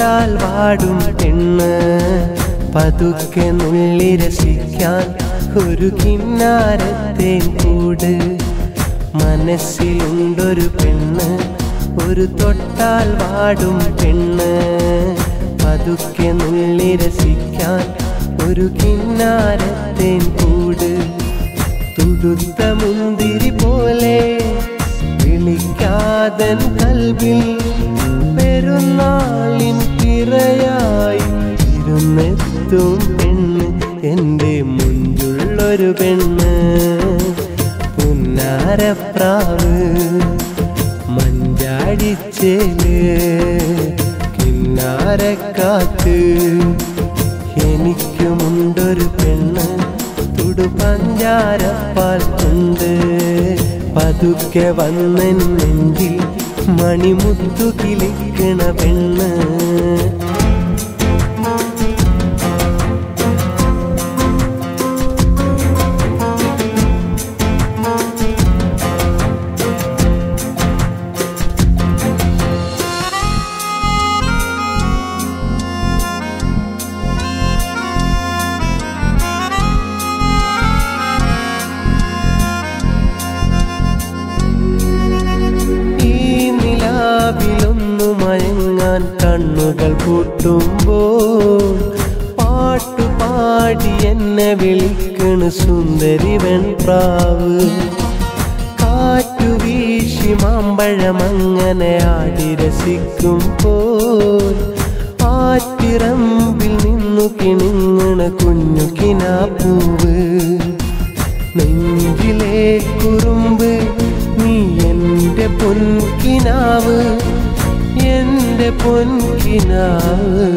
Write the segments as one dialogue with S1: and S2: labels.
S1: തൊട്ടാൽ വാടും പെണ്ണ് പതുക്കെ നുള്ളി രസിക്കാൻ ഒരു കിന്നാരത്തെ കൂട് മനസ്സിലുണ്ടൊരു പെണ്ണ് ഒരു തൊട്ടാൽ വാടും പെണ്ണ് പതുക്കെ നുള്ളി രസിക്കാൻ ഒരു കിന്നാരത്തെ കൂട് തുടുത്ത മുന്തിരി പോലെ വിളിക്കാതൻ കൽവിൽ പെരുന്നാളിൻ പിറയായി ഇരുന്നെത്തും പെണ്ണ് എൻ്റെ മുഞ്ചുള്ളൊരു പെണ്ണ് പുന്നാരപ്രാവ് മഞ്ചാടിച്ചേല് കിന്നാരക്കാത്ത് എനിക്കുമുണ്ടൊരു പെണ്ണ് തുടു പഞ്ചാരപ്പാൽ കൊണ്ട് പതുക്കെ വന്നൻ നെഞ്ചിൽ മണിമുത്തു കിളിക്കണ പെണ്ണ് ഈ നിലാവിലൊന്നു മയങ്ങാൻ കണ്ണുകൾ പൂട്ടുമ്പോൾ പാട്ടുപാടി എന്നെ വിളിക്കണ് സുന്ദരി വെൺപ്രാവ് കാറ്റു വീശി മാമ്പഴമങ്ങനെ ആടി രസിക്കുമ്പോൾ ആറ്റിറമ്പിൽ നിന്നു കിണിങ്ങണ കുഞ്ഞു കിനാപ്പൂവ് നെഞ്ചിലെ കുറുമ്പ് നീ എന്റെ പൊൻകിനാവ് എന്റെ പൊൻകിനാവ്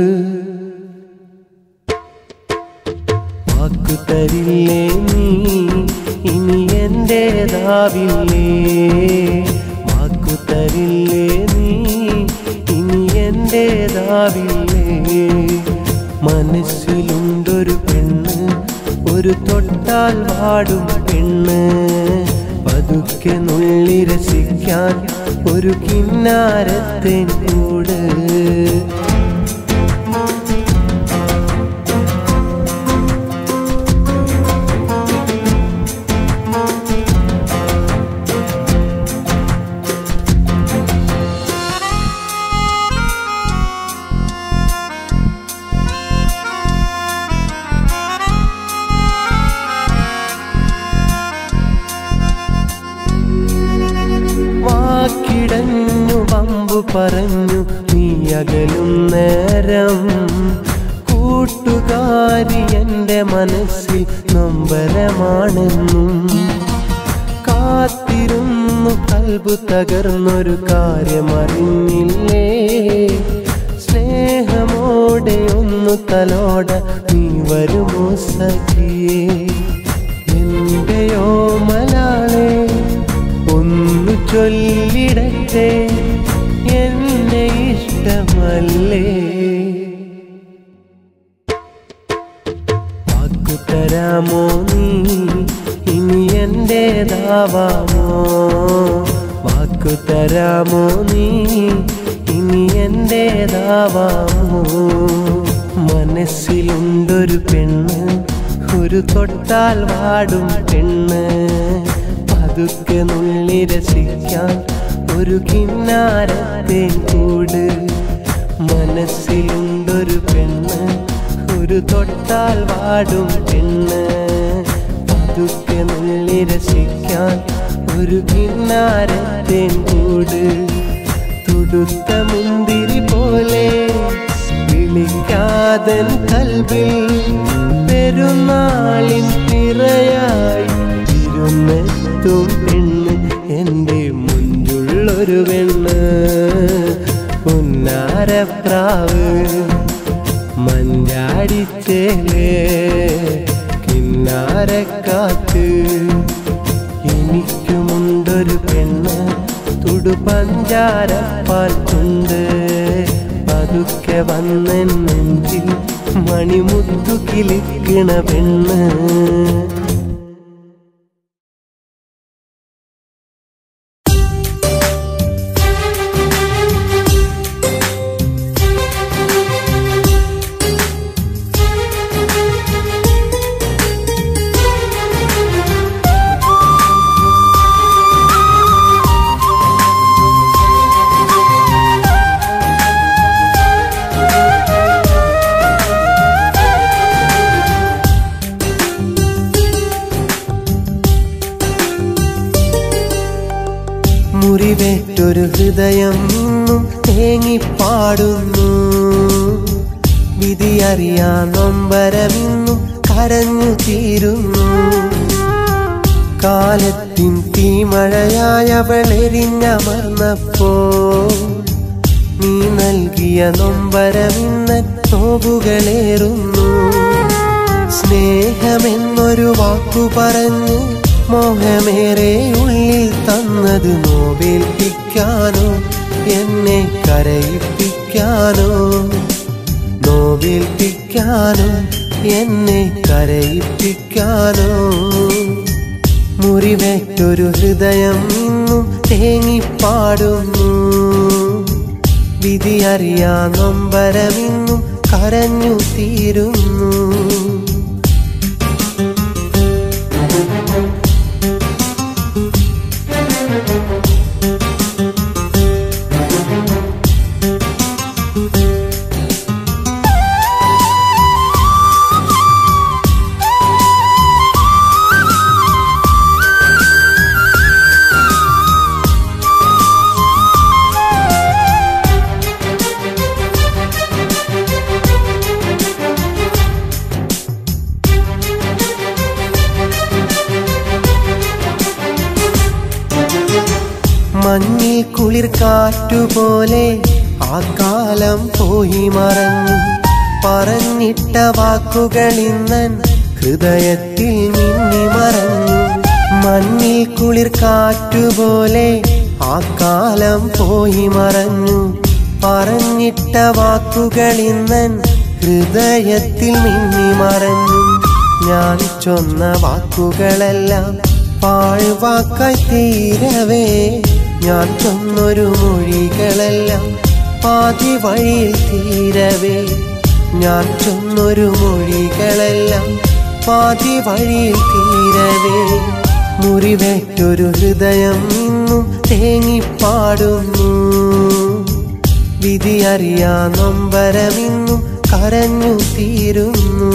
S1: വാക്കു തരില്ലേ നീ ഇനി എന്റേതാവില്ലേ വാക്കു തരില്ലേ നീ ഇനി എന്റേതാവില്ലേ മനസ്സിലുണ്ടൊരു പെണ്ണ് ഒരു തൊട്ടാൽ വാടും പെണ്ണ് പതുക്കെ നുള്ളി രസിക്കാൻ ഒരു കിന്നാരത്തെ കൂട് വാക്കിടഞ്ഞു പമ്പു പറഞ്ഞു നീ അകലും നേരം കൂട്ടുകാരി എൻ്റെ മനസ്സിൽ നൊമ്പരമാണെന്നും കാത്തിരുന്നു കൽബു തകർന്നൊരു കാര്യമറിഞ്ഞില്ലേ സ്നേഹമോടെ ഒന്ന് തലോട നീ വരുമോ സഖിയേ എന്റെയോ മലാളെ ഒന്നു ചൊല്ലിടട്ടെ എന്നെ ഇഷ്ടമല്ലേ വാക്കു തരാമോ നീ ഇനി എന്റേതാവാമോ വാക്കു തരാമോ നീ ഇനി എന്റേതാവാമോ മനസ്സിലുണ്ടൊരു പെണ്ണ് ഒരു തൊട്ടാൽ വാടും പെണ്ണ് പതുക്കെ നുള്ളി രസിക്കാൻ ഒരു കിന്നാരത്തെ കൂട് മനസ്സിലുണ്ടൊരു പെണ്ണ് ഒരു തൊട്ടാൽ വാടും പെണ്ണ് പതുക്കെ നുള്ളി രസിക്കാൻ ഒരു കിന്നാരത്തെ കൂട് തുടുത്ത മുന്തിരി പോലെ വിളിക്കാതൻ കൽവിൽ പെരുന്നാളിൻ തിറയായി ഇരുന്നെത്തും പെണ്ണ് എൻ്റെ മുഞ്ചുള്ളൊരു പെണ്ണ് പുന്നാരപ്രാവ് മഞ്ചാടിച്ചേലേ കിന്നാരക്കാത്ത് എനിക്കുമുണ്ടൊരു പെണ്ണ് തുടു പഞ്ചാരപ്പാൽ കൊണ്ട് പതുക്കെ വന്നെൻ നെഞ്ചിൽ മണിമുത്തു കിളിക്കണ പെണ്ണ്
S2: Thank
S1: ഹൃദയം ഇന്നും തേങ്ങിപ്പാടുന്നു വിധിയറിയാ നൊമ്പരമിന്നും കരഞ്ഞു തീരുന്നു കാലത്തിൻ തീമഴയായവളെരിഞ്ഞമർന്നപ്പോ നീ നൽകിയ നൊമ്പരമിന്ന നോവുകളേറുന്നു സ്നേഹമെന്നൊരു വാക്കു പറഞ്ഞ് മോഹമേറെ ഉള്ളിൽ തന്നത് നോവേൽപ്പിക്കാനോ എന്നെ കരയിപ്പിക്കാനോ നോവേൽപ്പിക്കാനോ എന്നെ കരയിപ്പിക്കാനോ മുറിവേറ്റൊരു ഹൃദയം ഇന്നും തേങ്ങിപ്പാടുന്നു വിധിയറിയാ നൊമ്പരമിന്നും കരഞ്ഞു തീരുന്നു മഞ്ഞിൽ കുളിർ കാറ്റുപോലെ ആ കാലം പോയി മറഞ്ഞു പറഞ്ഞിട്ട വാക്കുകൾ ഇന്നൻ ഹൃദയത്തിൽ മിന്നി മറഞ്ഞു മഞ്ഞിൽ കുളിർ കാറ്റുപോലെ ആ കാലം പോയി മറഞ്ഞു പറഞ്ഞിട്ട വാക്കുകൾ ഇന്നൻ ഹൃദയത്തിൽ മിന്നി മറഞ്ഞു ഞാൻ ചൊന്ന വാക്കുകളെല്ലാം പാഴ്വാക്കായി തീരവേ ഞാൻ ചൊന്നൊരു മൊഴികളെല്ലാം പാതി വഴിയിൽ തീരവേ ഞാൻ ചൊന്നൊരു മൊഴികളെല്ലാം പാതി വഴിയിൽ തീരവേ മുറിവേറ്റൊരു ഹൃദയം ഇന്നും തേങ്ങിപ്പാടുന്നു വിധിയറിയാ നൊമ്പരമിന്നും കരഞ്ഞു തീരുന്നു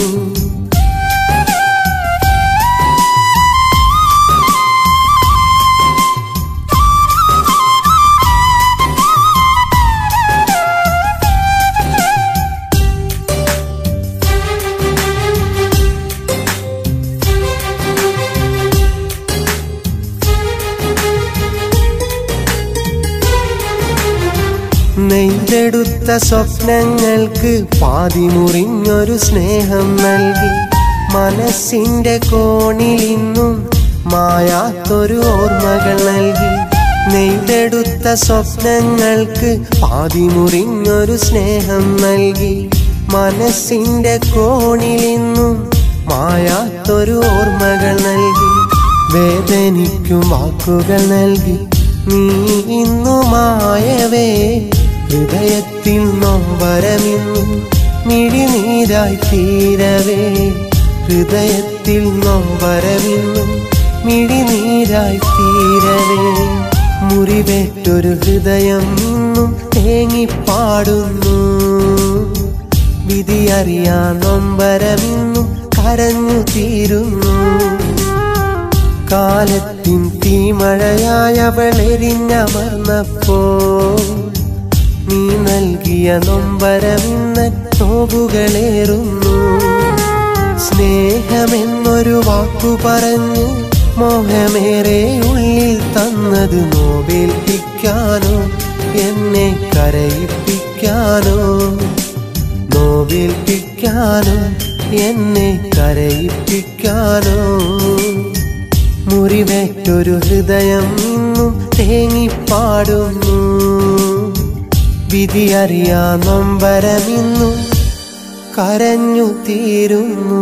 S1: നെയ്തെടുത്ത സ്വപ്നങ്ങൾക്ക് പാതി മുറിഞ്ഞൊരു സ്നേഹം നൽകി മനസ്സിന്റെ കോണിൽ ഇന്നും മായാത്തൊരു ഓർമ്മകൾ നൽകി നെയ്തെടുത്ത സ്വപ്നങ്ങൾക്ക് പാതി മുറിഞ്ഞൊരു സ്നേഹം നൽകി മനസ്സിന്റെ കോണിൽ ഇന്നും മായാത്തൊരു ഓർമ്മകൾ നൽകി വേദനിക്കും വാക്കുകൾ നൽകി നീ ഇന്നു മായവേ ഹൃദയത്തിൽ നൊമ്പരമിന്നും മിഴിനീരായി തീരവേ ഹൃദയത്തിൽ നൊമ്പരമിന്നും മിഴിനീരായി തീരവേ മുറിവേറ്റൊരു ഹൃദയം ഇന്നും തേങ്ങിപ്പാടുന്നു വിധിയറിയാ നൊമ്പരമിന്നും കരഞ്ഞു തീരുന്നു കാലത്തിൻ തീമഴയായവളെരിഞ്ഞമർന്നപ്പോ നീ നൽകിയ നൊമ്പരമിന്ന നോവുകളേറുന്നു സ്നേഹമെന്നൊരു വാക്കു പറഞ്ഞ് മോഹമേറെ ഉള്ളിൽ തന്നത് നോവേൽപ്പിക്കാനോ എന്നെ കരയിപ്പിക്കാനോ നോവേൽപ്പിക്കാനോ എന്നെ കരയിപ്പിക്കാനോ മുറിവേറ്റൊരു ഹൃദയം ഇന്നും തേങ്ങിപ്പാടുന്നു വിധിയറിയാ നൊമ്പരമിന്നും കരഞ്ഞു തീരുന്നു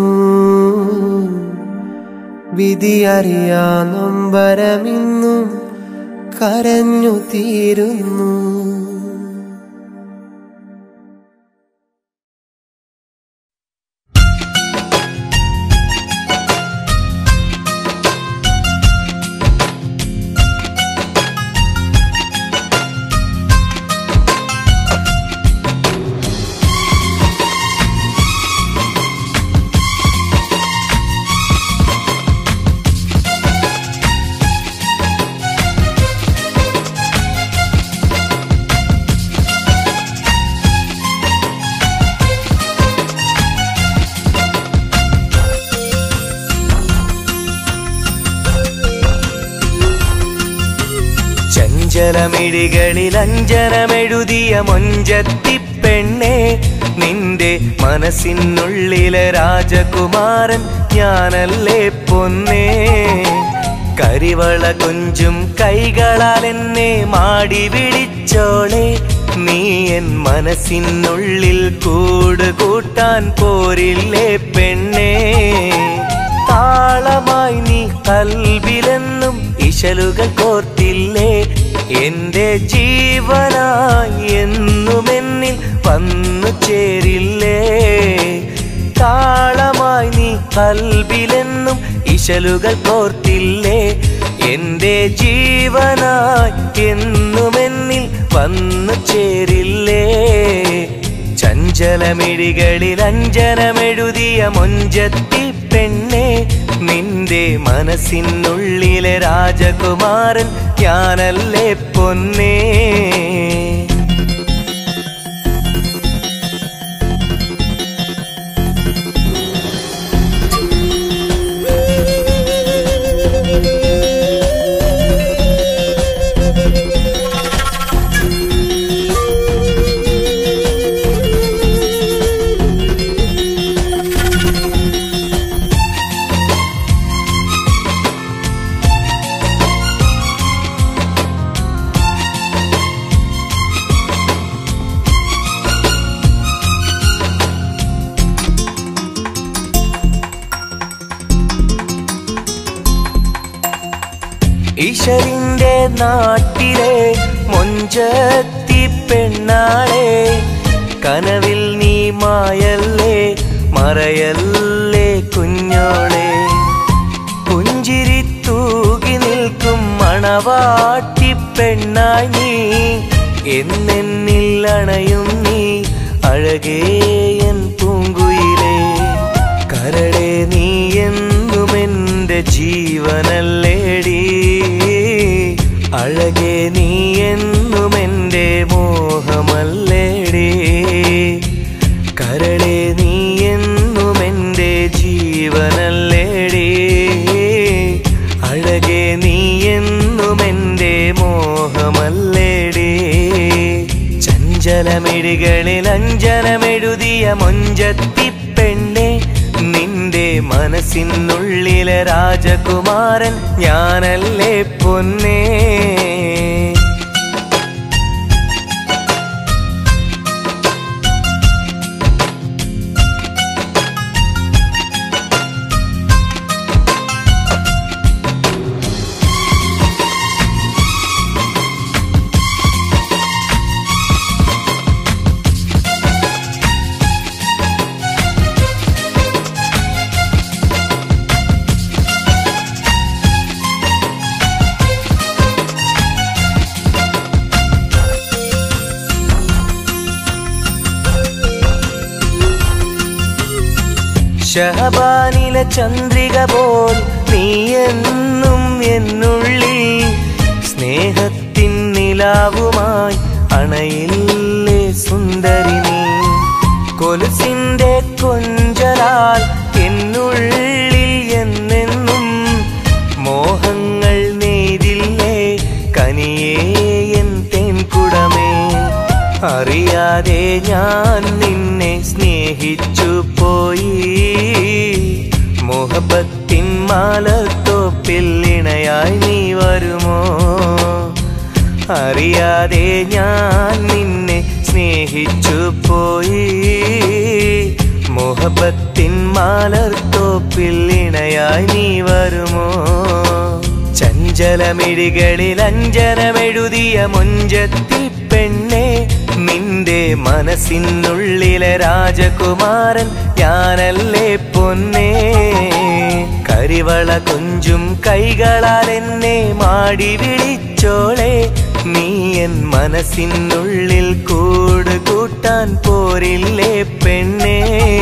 S1: വിധിയറിയാ നൊമ്പരമിന്നും കരഞ്ഞു തീരുന്നു ചഞ്ചലമിഴികളിൽ അഞ്ജനമെഴുതിയ മൊഞ്ചത്തി പെണ്ണെ നിന്റെ മനസ്സിനുള്ളിലെ രാജകുമാരൻ ഞാനല്ലേ പൊന്നേ കരിവള കൊഞ്ചും കൈകളാൽ എന്നെ മാടി വിളിച്ചോളെ നീ എൻ മനസ്സിനുള്ളിൽ കൂട് കൂട്ടാൻ പോരില്ലേ പെണ്ണേ താളമായി നീ കൽവിലെന്നും ഇശലുകൾ കോർത്തില്ലേ എന്റെ ജീവനായി എന്നും എന്നിൽ വന്നു ചേരില്ലേ താളമായി നീ കൽവിലെന്നും ഇശലുകൾ കോർത്തില്ലേ എന്റെ ജീവനായി എന്നും എന്നിൽ വന്നു ചേരില്ലേ ചഞ്ചലമിഴികളിൽ അഞ്ജനമെഴുതിയ മൊഞ്ചത്തി പെണ്ണെ നിന്റെ മനസ്സിനുള്ളിലെ രാജകുമാരൻ ഞാനല്ലേ പൊന്നേ ഈശ്വരിന്റെ നാട്ടിലെ മൊഞ്ചത്തി പെണ്ണാളെ കനവിൽ നീ മായല്ലേ മറയല്ലേ കുഞ്ഞോളെ പുഞ്ചിരി തൂകി നിൽക്കും മണവാട്ടി പെണ്ണായി നീ എന്നെന്നിൽ അണയും നീ അഴകേയൻ പൂങ്കുയിലേ കരളെ നീ എന്നും എൻ്റെ ജീവനല്ലേടി അഴകെ നീ എന്നും എൻ്റെ മോഹമല്ലേടി കരളെ നീ എന്നും എൻ്റെ ജീവനല്ലേടി അഴകെ നീ എന്നും എൻ്റെ മോഹമല്ലേടി ചഞ്ചലമിഴികളിൽ അഞ്ജനമെഴുതിയ മൊഞ്ചത്തി പെണ്ണെ നിന്റെ മനസ്സിനുള്ളിലെ രാജകുമാരൻ ഞാനല്ലേ പൊന്നേ ഷഹബാനിലെ ചന്ദ്രിക പോൽ നീ എന്നും എന്നുള്ളിൽ സ്നേഹത്തിൻ നിലാവുമായി അണയില്ലേ സുന്ദരി നീ കൊലുസിന്റെ കൊഞ്ചലാൽ എന്നുള്ളിൽ എന്നെന്നും മോഹങ്ങൾ നെയ്തില്ലേ കനിയേ എൻ തേൻകുടമേ അറിയാതെ ഞാൻ നിന്നെ സ്നേഹിച്ചു പോയി മുഹബത്തിൻ മാലത്തോപ്പിൽ ഇണയായി നീ വരുമോ അറിയാതെ ഞാൻ നിന്നെ സ്നേഹിച്ചു പോയി മുഹബത്തിൻ മാലർത്തോപ്പിൽ ഇണയായി നീ വരുമോ ചഞ്ചലമിഴികളിൽ അഞ്ജനമെഴുതിയ മൊഞ്ചത്തി പെണ്ണെ നിന്റെ മനസ്സിനുള്ളിലെ രാജകുമാരൻ ഞാനല്ലേ പൊന്നേ കരിവള കൊഞ്ചും കൈകളാൽ എന്നെ മാടി വിളിച്ചോളെ നീ എൻ മനസ്സിനുള്ളിൽ കൂട് കൂട്ടാൻ പോരില്ലേ പെണ്ണേ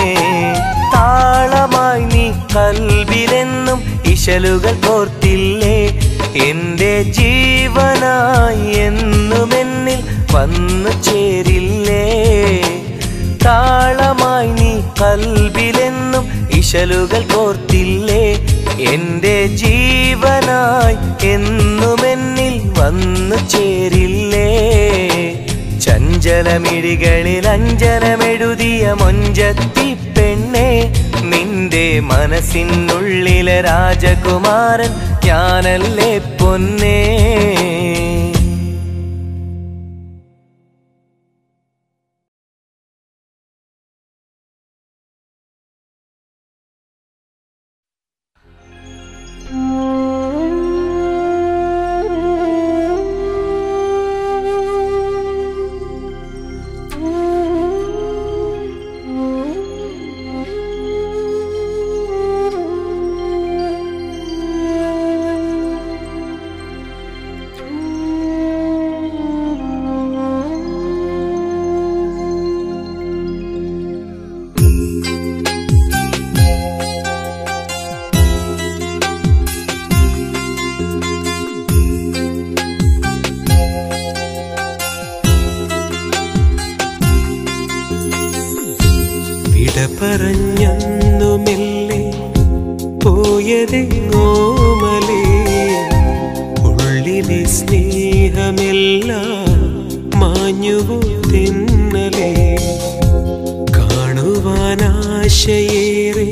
S1: താളമായി നീ കൽവിലെന്നും ഇശലുകൾ കോർത്തില്ലേ എന്റെ ജീവനായി എന്നും എന്നിൽ വന്നു ചേരില്ലേ താളമായി നീ കൽബിലെന്നും ഇശലുകൾ കോർത്തില്ലേ എന്റെ ജീവനായി എന്നും എന്നിൽ വന്നു ചേരില്ലേ ചഞ്ചലമിഴികളിൽ അഞ്ജനമെഴുതിയ മൊഞ്ചത്തി പെണ്ണെ നിന്റെ മനസ്സിനുള്ളിലെ രാജകുമാരൻ ഞാനല്ലേ പൊന്നേ വിട പറഞ്ഞന്നു മെല്ലെ പോയതെങ്ങോമലേ ഉള്ളിലെ സ്നേഹമെല്ലാം മാഞ്ഞുവോ തെന്നലേ കാണുവാനാശയേറെ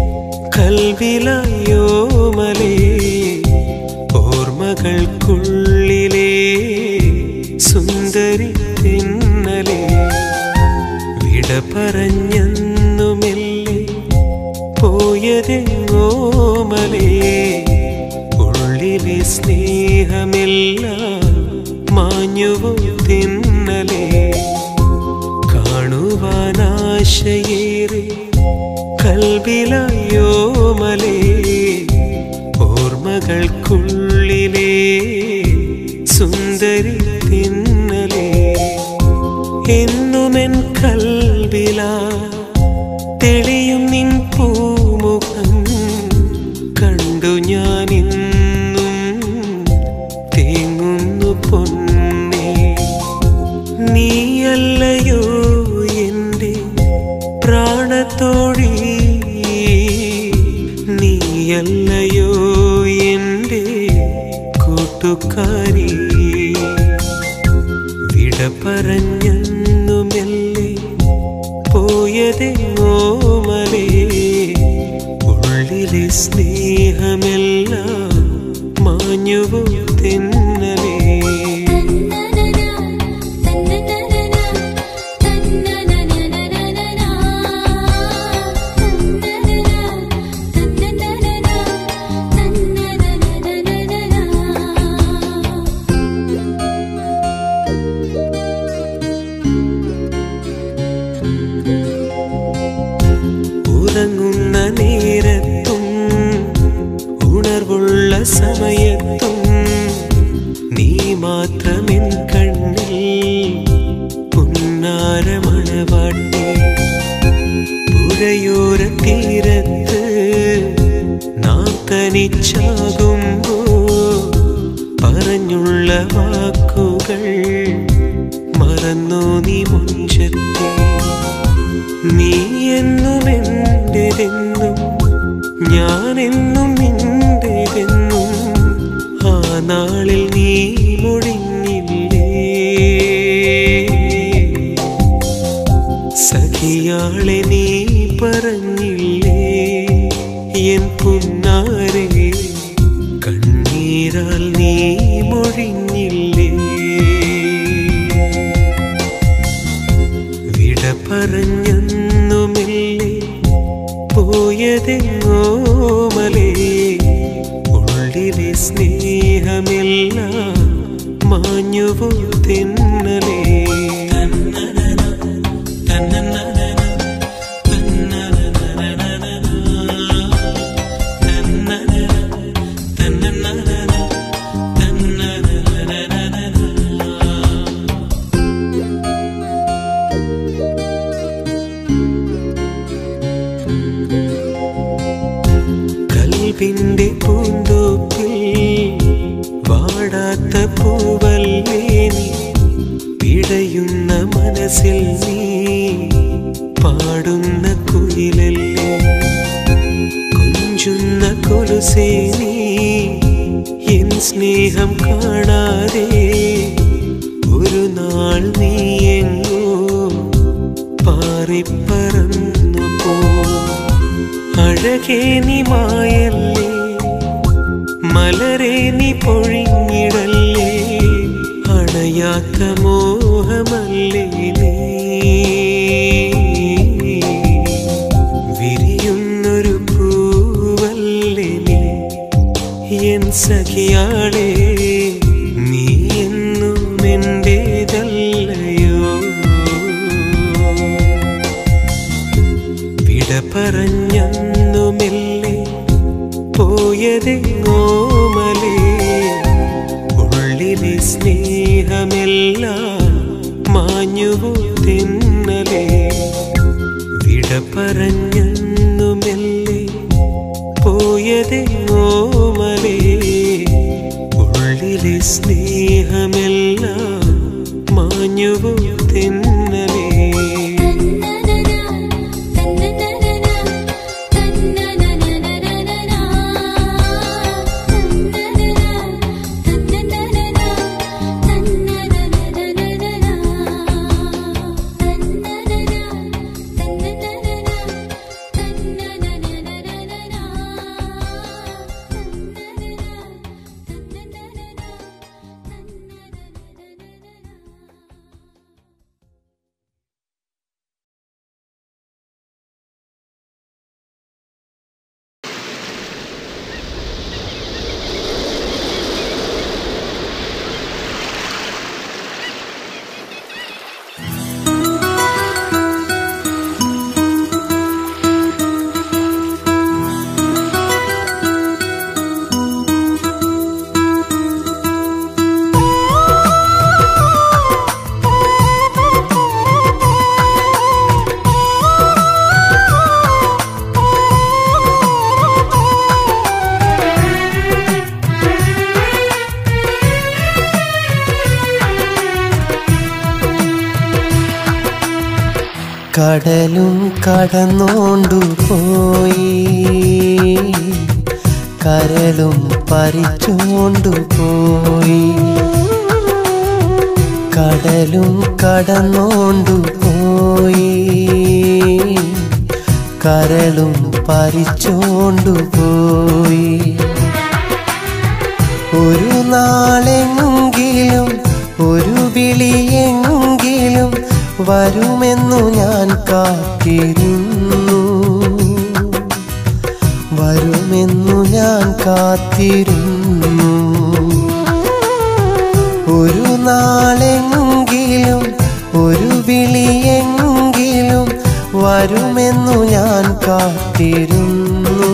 S1: കൽവിലയോമലേ ഓർമ്മകൾക്കുള്ളിലേ സുന്ദരി തെന്നലേ വിട പറഞ്ഞെന്നുമെല്ലെ പോയതെങ്ങോമലേ ഉള്ളിലെ സ്നേഹമെല്ലാം മാഞ്ഞുവോ തിന്നലേ കാണുവാനാശയേറെ കൽവിലയോമലേ ഓർമ്മകൾക്കുള്ളിലേ സുന്ദരി തിന്നലേ എന്നുമെൻ കൽവില തെളിയും നിൻ പൂമുഖം കണ്ടു ഞാനിന്നും തേങ്ങുന്നു പൊന്നേ നീയല്ലയോ എൻ്റെ പ്രാണത്തോഴി നീയല്ലയോ എൻ്റെ കൂട്ടുകാരി വിട പറഞ്ഞെന്നുമെല്ലെ പോയതെങ്ങോമലേ ഉള്ളിലെ സ്നേഹമെല്ലാം മാഞ്ഞുവോ തെന്നലേ ഉറങ്ങുന്ന നേരത്തും ഉണർവുള്ള സമയത്തും നീ മാത്രമെൻ കണ്ണിൽ പുന്നാരമണവാട്ടി പുഴയോര തീരത്ത് നാം തനിച്ചാകുമ്പോ പറഞ്ഞുള്ള വാക്കുകൾ മറന്നോ നീ മുൻചത്തെ നീ എന്നും എന്റേതെന്നും ഞാനെന്നും നിന്റേതെന്നും ആ നാളിൽ നീ മൊഴിഞ്ഞില്ലേ സഖിയാളെ നീ പറഞ്ഞില്ലേ എൻ പുന്നാരെ കണ്ണീരാൽ നീ മൊഴിഞ്ഞില്ലേ വിട പറഞ്ഞെന്നുമില്ലേ പോയതെങ്ങോമലേ ഉള്ളിലെ സ്നേഹമെല്ലാം മാഞ്ഞുവോ തെന്നലേ കൽവിന്റെ പൂന്തോപ്പിൽ വാടാത്ത പൂവല്ലേ നീ പിടയുന്ന മനസ്സിൽ നീ പാടുന്ന കുയിൽ അരികിലല്ലേ കൊഞ്ചുന്ന കൊലുസേ നീ എൻ സ്നേഹം കാണാതെ ഒരു നാൾ നീ എങ്ങോ പാറിപ്പറന്നു പോ അഴകേ നീ മായല്ലേ മലരെ നീ പൊഴിഞ്ഞിടല്ലേ അണയാത്ത മോഹമല്ലേ നീ വിരിയുന്നൊരു പൂവല്ലേ നീ എൻ സഖിയാളെ നീ എന്നും എന്റേതല്ലയോ വിട പറഞ്ഞെന്നുമെല്ലേ പോയതെങ്ങോമലേ ഉള്ളിലെ സ്നേഹമെല്ലാം മാഞ്ഞുവോ തെന്നലേ വിട പറഞ്ഞെന്നുമെല്ലേ പോയതെങ്ങോമലേ ഉള്ളിലെ സ്നേഹമെല്ലാം മാഞ്ഞുവോ തെന്നലേ
S2: കടലും കടന്നോണ്ടു പോയി കരലും പറിച്ചോണ്ടു പോയി കടലും കടന്നോണ്ടു പോയി കരളും പറിച്ചോണ്ടു പോയി ഒരു നാളെങ്കിലും ഒരു വിളിയെങ്കിലും വരുമെന്നു ഞാൻ കാത്തിരുന്നു വരുമെന്നു ഞാൻ കാത്തിരുന്നു ഒരു നാളെങ്കിലും ഒരു വിളിയെങ്കിലും വരുമെന്നു ഞാൻ കാത്തിരുന്നു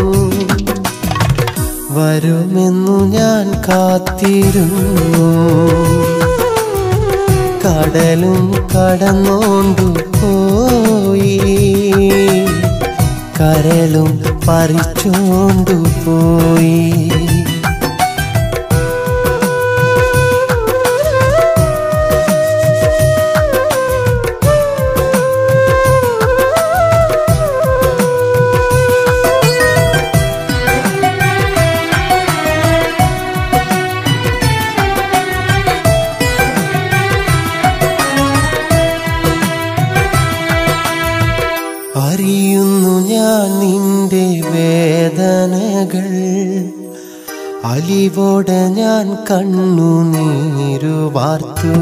S2: വരുമെന്നു ഞാൻ കാത്തിരുന്നു കടലും കടന്നോണ്ടു പോയി കരളും പറിച്ചോണ്ടു പോയി അറിയുന്നു ഞാൻ നിന്റെ വേദനകൾ അലിവോടെ ഞാൻ കണ്ണുനീരു വാർത്തു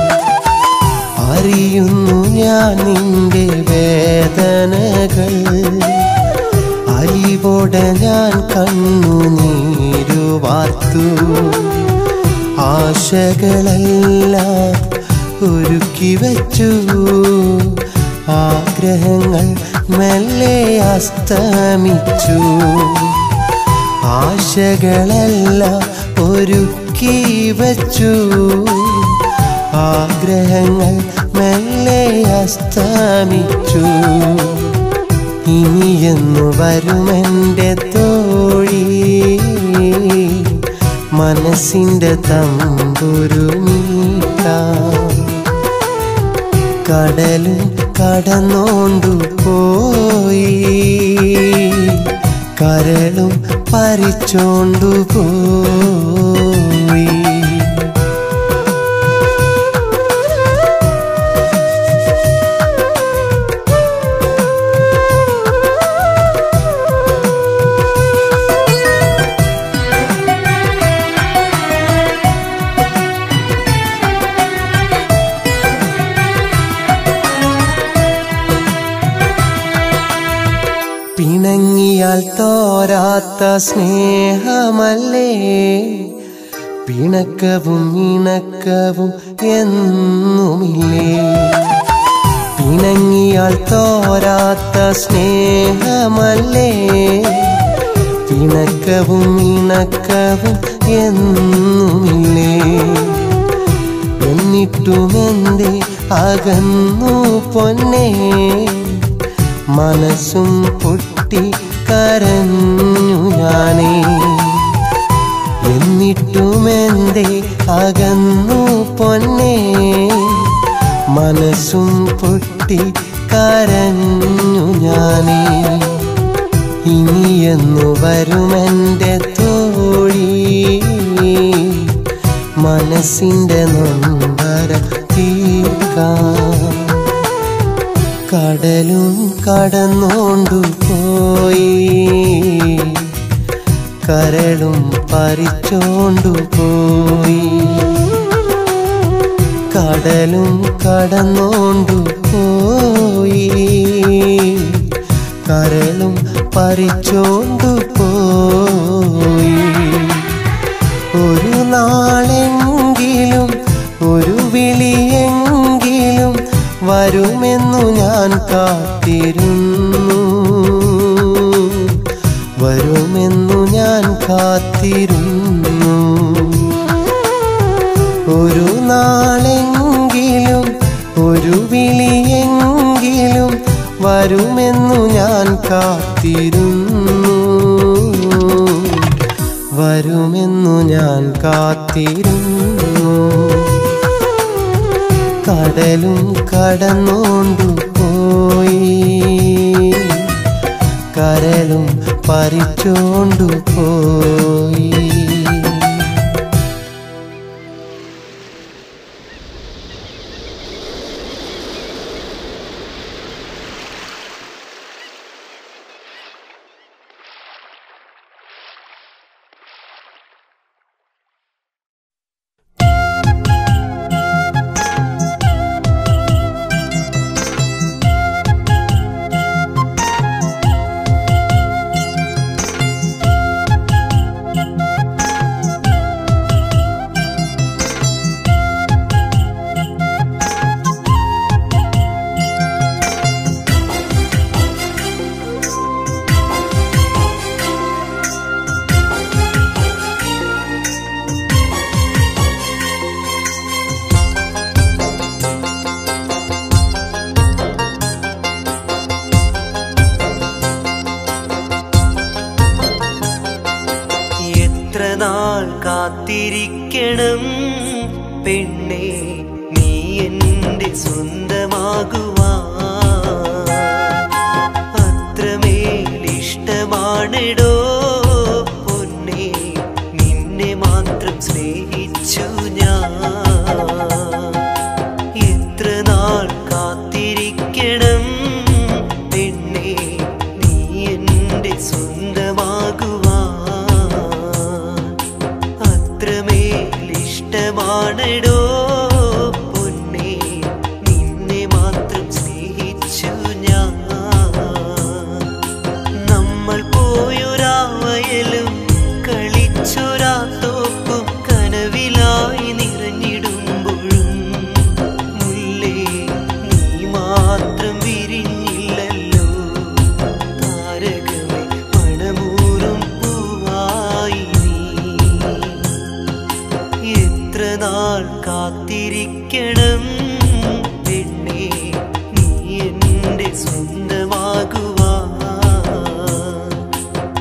S2: അറിയുന്നു ഞാൻ നിന്റെ വേദനകൾ അലിവോടെ ഞാൻ കണ്ണുനീരു വാർത്തു ആശകളെല്ലാം ഒരുക്കി വച്ചു ആഗ്രഹങ്ങൾ മെല്ലെ അസ്തമിച്ചു ആശകളെല്ലാം ഒരുക്കി വച്ചു ആഗ്രഹങ്ങൾ മെല്ലെ അസ്തമിച്ചു ഇനിയെന്നു വരുമെൻ്റെ തോഴി മനസ്സിൻ്റെ തമ്പുരു മീട്ടാം കടലും കടന്നോണ്ടു പോയി കരളും പരിച്ചോണ്ടു പോയി പിണങ്ങിയാൽ തോരാത്ത സ്നേഹമല്ലേ പിണക്കവും ഇണക്കവും എന്നുമില്ലേ പിണങ്ങിയാൽ തോരാത്ത സ്നേഹമല്ലേ പിണക്കവും ഇണക്കവും എന്നുമില്ലേ എന്നിട്ടുമെന്തേ അകന്നു പൊന്നേ മനസ്സും പൊട്ടി കരഞ്ഞു ഞാനേ എന്നിട്ടുമെന്തേ അകന്നു പൊന്നേ മനസ്സും പൊട്ടി കരഞ്ഞു ഞാനേ ഇനിയെന്നു വരുമെൻ്റെ തോഴി മനസ്സിൻ്റെ നൊമ്പര തീർക്കാം കടലും കടന്നോണ്ടു പോയി കരളും പരിച്ചോണ്ടു പോയി കടലും കടന്നോണ്ടു പോയി കരളും പരിച്ചോണ്ടു പോയി ഒരു നാളെങ്കിലും ഒരു വിളിയെങ്കിലും വരുമെന്നു ഞാൻ കാത്തിരുന്നു വരുമെന്നു ഞാൻ കാത്തിരുന്നു ഒരു നാളെങ്കിലും ഒരു വിളിയെങ്കിലും വരുമെന്നു ഞാൻ കാത്തിരുന്നു വരുമെന്നു ഞാൻ കാത്തിരുന്നു കടലും കടന്നോണ്ടു പോയി കരളും പരിച്ചോണ്ടു പോയി
S1: എത്ര നാൾ കാത്തിരിക്കണം പെണ്ണെ നീ എന്റെ സ്വന്തമാകുവാ അത്രമേൽ ഇഷ്ടമാണെടോ പൊന്നെ നിന്നെ മാത്രം സ്നേഹിച്ചു ഞാൻ എത്ര നാൾ കാത്തിരിക്കണം പെണ്ണെ നീ എന്റെ സ്വന്തമാകുവാ അത്രമേൽ ഇഷ്ടമാണെടോ പൊന്നെ നിന്നെ മാത്രം സ്നേഹിച്ചു ഞാൻ നമ്മൾ പോയൊരാവയലും കളിച്ചൊരാ തോപ്പും കനവിലായി നിറഞ്ഞിടുമ്പോഴും മുല്ലേ നീ മാത്രം വിരിഞ്ഞില്ലല്ലോ താരകമേ മണമൂറും പൂവായി നീ എത്ര നാൾ കാത്തിരിക്കണം പെണ്ണേ നീ എന്റെ സ്വന്തമാകുവാ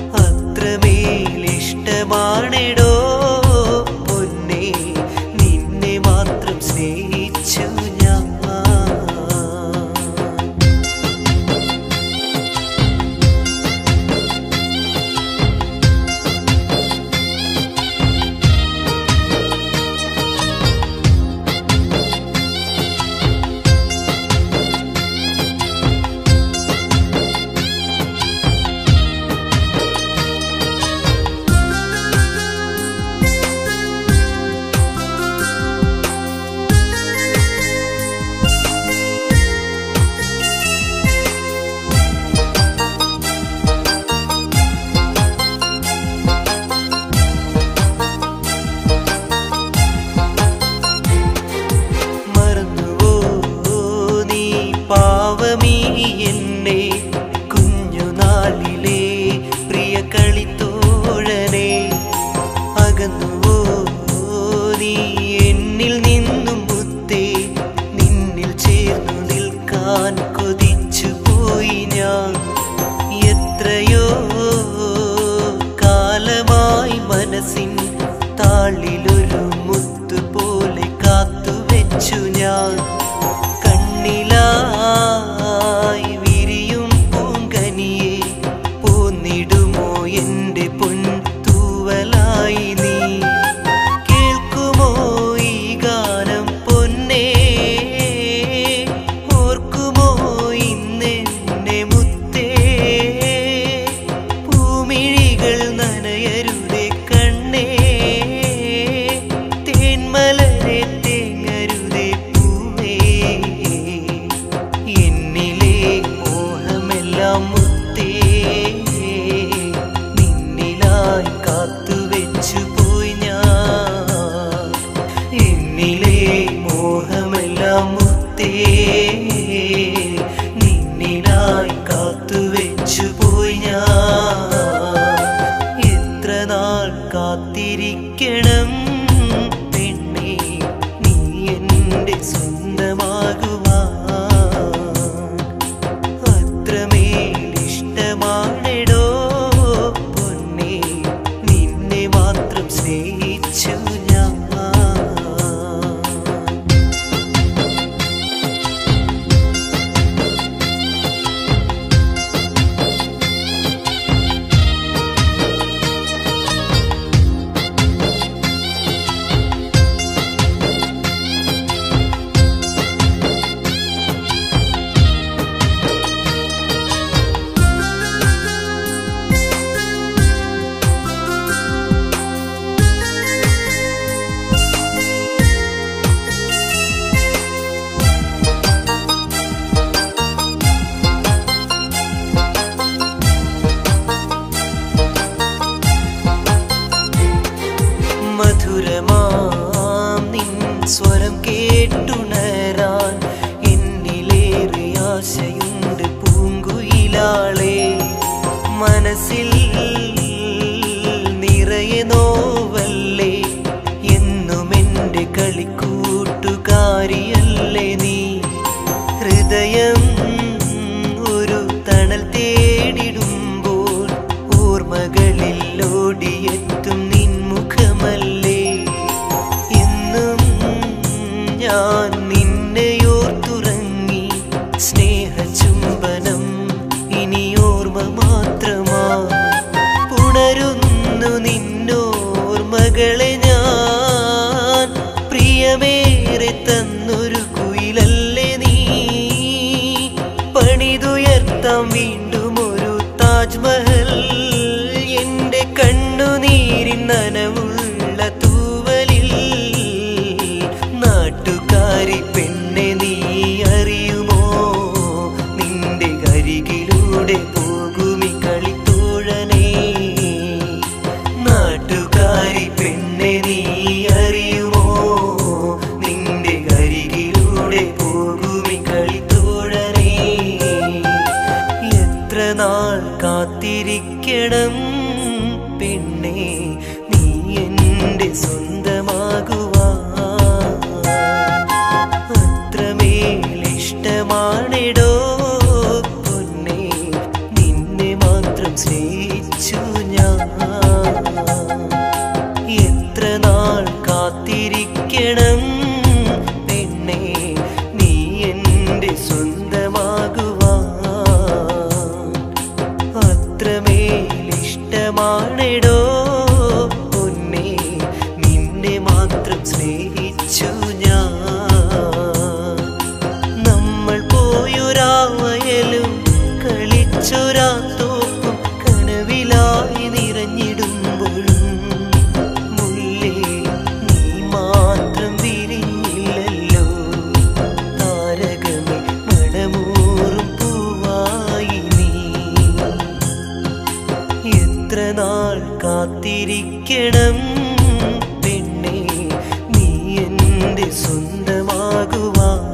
S3: മനസ്സിൻ താളിലൊരു മുത്തു പോലെ കാത്തുവെച്ചു ഞാൻ കണ്ണിലായി വിരിയും പൂങ്കനിയെ പോന്നിടുമോ എൻ്റെ പൊൻ തൂവലായി നീ കേൾക്കുമോ ഈ ഗാനം പൊന്നേ ഓർക്കുമോ ഇന്നെന്നെ മുത്തേ പൂമിഴികൾ നനയരുതേ കണ്ണേ തേന്മലരെ തേങ്ങരുതേ പൂവേ എന്നിലെ മോഹമെല്ലാം മുത്തേ നിന്നിലായി കാത്തുവെച്ചു പോയി ഞാൻ എന്നിലെ മോഹമെല്ലാം മുത്തേ നിന്നിലായി കാത്തുവെച്ചു പോയി ഞാൻ എത്ര നാൾ കാത്തിരിക്കണം പെണ്ണേ നീ എൻ്റെ സ്വന്തമാകുവാൻ അത്രമേൽ ഇഷ്ടമാണെടോ പൊന്നേ നിന്നെ മാത്രം സ്നേഹിച്ചു ഞാൻ മധുരമാം നിൻ സ്വരം കേട്ടുണരാൻ എന്നിലേറെ ആശയുണ്ട് പൂങ്കുയിലാളെ മനസ്സിൽ നിറയെ നോവല്ലേ എന്നും എൻ്റെ കളിക്കൂട്ടുകാരിയല്ലേ നീ ഹൃദയം ഒരു തണൽ തേടിടുമ്പോൾ ഓർമ്മകളിൽ ഓടിയെത്തും നിൻ മുഖമല്ലേ എന്നും ഞാൻ നിന്നെയോർത്തുറങ്ങി സ്നേഹചുംബനം ഇനി ഓർമ്മ മാത്രമാ പുണരുന്നു നിന്നോർമ്മകളെ ഞാൻ പ്രിയമേറെ തന്നൊരു കുയിലല്ലേ നീ പണിതുയർത്താം വീണ്ടും ഒരു താജ്മഹൽ എന്റെ കണ്ണുനീരിൻ നനവുള്ള തൂവലിൽ നാട്ടുകാരി പെണ്ണെ നീ അറിയുമോ നിന്റെ അരികിലൂടെ പോകുമി കളിത്തോഴനേ നാട്ടുകാരി പെണ്ണെ നീ അറിയുമോ നിന്റെ അരികിലൂടെ പോകുമി കളിത്തോഴനേ എത്ര നാൾ കാത്തിരിക്കണം പെണ്ണേ നീ എൻ്റെ സ്വന്തമാകുവാൻ അത്രമേൽ ഇഷ്ടമാണെടോ പൊന്നേ നിന്നെ മാത്രം സ്നേഹിച്ചു ഞാൻ എത്ര നാൾ കാത്തിരിക്കണം പെണ്ണേ നീ എൻ്റെ സ്വന്തമാകുവാൻ അത്രമേൽ ഇഷ്ടമാണെടോ പൊന്നേ നിന്നെ മാത്രം സ്നേഹിച്ചു ഞാൻ നമ്മൾ പോയൊരാവയലും കളിച്ചൊരാ തോപ്പും കനവിലായി നിറഞ്ഞിടുമ്പോഴും മുല്ലേ നീ മാത്രം വിരിഞ്ഞില്ലല്ലോ താരകമേ മണമൂറും പൂവായി നീ എത്ര നാൾ കാത്തിരിക്കണം പെണ്ണേ നീ എൻ്റെ സ്വന്തമാകുവാൻ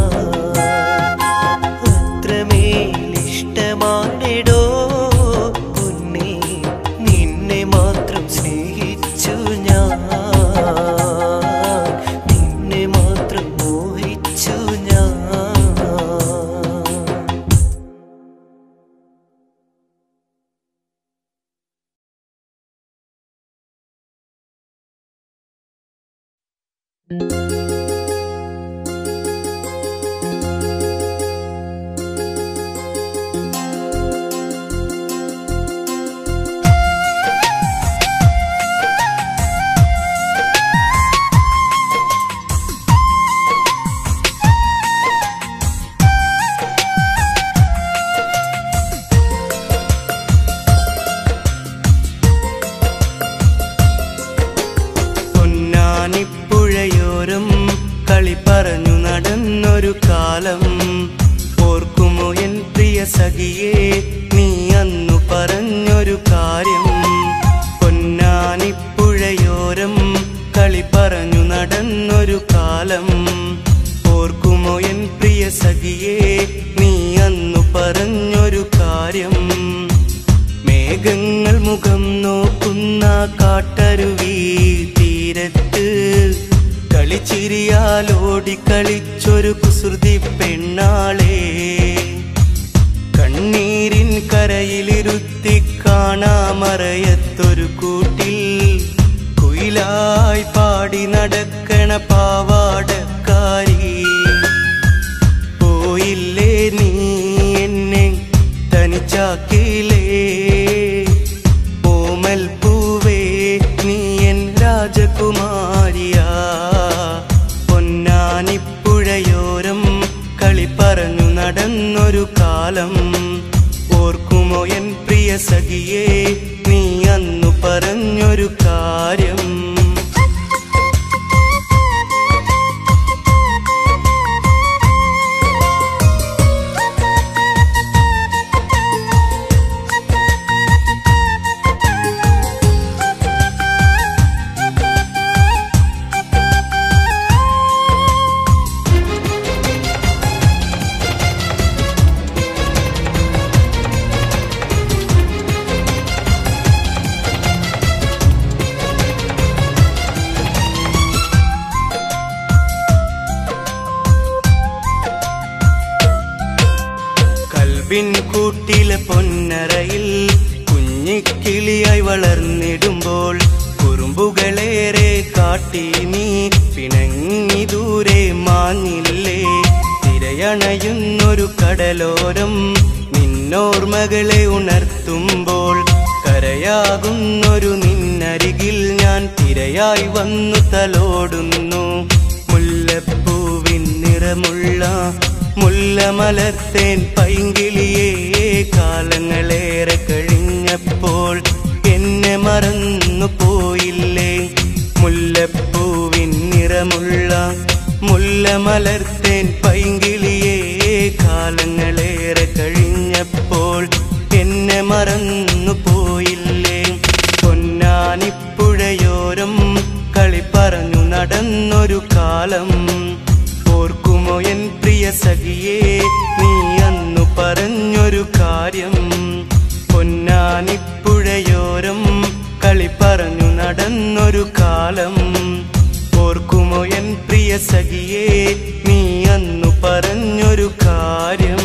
S3: അത്രമേൽ ഇഷ്ടമാണെടോ പൊന്നേ നിന്നെ മാത്രം സ്നേഹിച്ചു ഞാൻ പൊന്നാനിപ്പുഴയോരം കളി പറഞ്ഞു നടന്നൊരു കാലം ഓർക്കുമോ എൻ പ്രിയ സഖിയേ നീ അന്നു പറഞ്ഞൊരു കാര്യം പൊന്നാനിപ്പുഴയോരം കളി പറഞ്ഞു നടന്നൊരു കാലം ഓർക്കുമോ എൻ പ്രിയ സഖിയേ നീ അന്നു പറഞ്ഞൊരു കാര്യം മേഘങ്ങൾ മുഖം നോക്കുന്ന കാട്ടരുവി തീരത്ത് കളിച്ചിരിയാലോടി കളിച്ചൊരു കുസൃതി പെണ്ണാളെ കണ്ണീരിൻ കരയിലിരുത്തി കാണാമറയത്തൊരു കൂട്ടിൽ കുയിലായി പാടി നടക്കണ പാവാടക്കാരി പോയില്ലേ നീ എന്നെ തനിച്ചാക്കിയില്ലേ ഓമൽ പൂവേ നീ എൻ രാജകുമാരിയാ പൊന്നാനിപ്പുഴയോരം കളി പറഞ്ഞു നടന്നൊരു കാലം ഓർക്കുമോ എൻ പ്രിയ സഖിയേ നീ അന്നു പറഞ്ഞൊരു കാര്യം കൽവിൻ കൂട്ടിലെ പൊന്നറയിൽ കുഞ്ഞിക്കിളിയായി വളർന്നിടുമ്പോൾ കുറുമ്പുകളേറെ കാട്ടി നീ പിണങ്ങി ദൂരെ മാഞ്ഞില്ലേ തിരയണയുന്നൊരു കടലോരം നിന്നോർമകളെ ഉണർത്തുമ്പോൾ കരയാകുന്നൊരു നിന്നരികിൽ ഞാൻ തിരയായി വന്നു തലോടുന്നു മുല്ലപ്പൂവിൻ നിറമുള്ള മുല്ലമലർത്തേൻ പൈങ്കിളിയേ കാലങ്ങളേറെ കഴിഞ്ഞപ്പോൾ എന്നെ മറന്നു പോയില്ലേ മുല്ലപ്പൂവിൻ നിറമുള്ള മുല്ലമലർത്തേൻ പൈങ്കിളിയേ കാലങ്ങളേറെ കഴിഞ്ഞപ്പോൾ എന്നെ മറന്നു പോയില്ലേ പൊന്നാനിപ്പുഴയോരം കളി പറഞ്ഞു നടന്നൊരു കാലം ഓർക്കുമോ എൻ പ്രിയ സഖിയേ നീ അന്നു പറഞ്ഞൊരു കാര്യം പൊന്നാനിപ്പുഴയോരം കളി പറഞ്ഞു നടന്നൊരു കാലം ഓർക്കുമോ എൻ പ്രിയ സഖിയേ നീ അന്നു പറഞ്ഞൊരു കാര്യം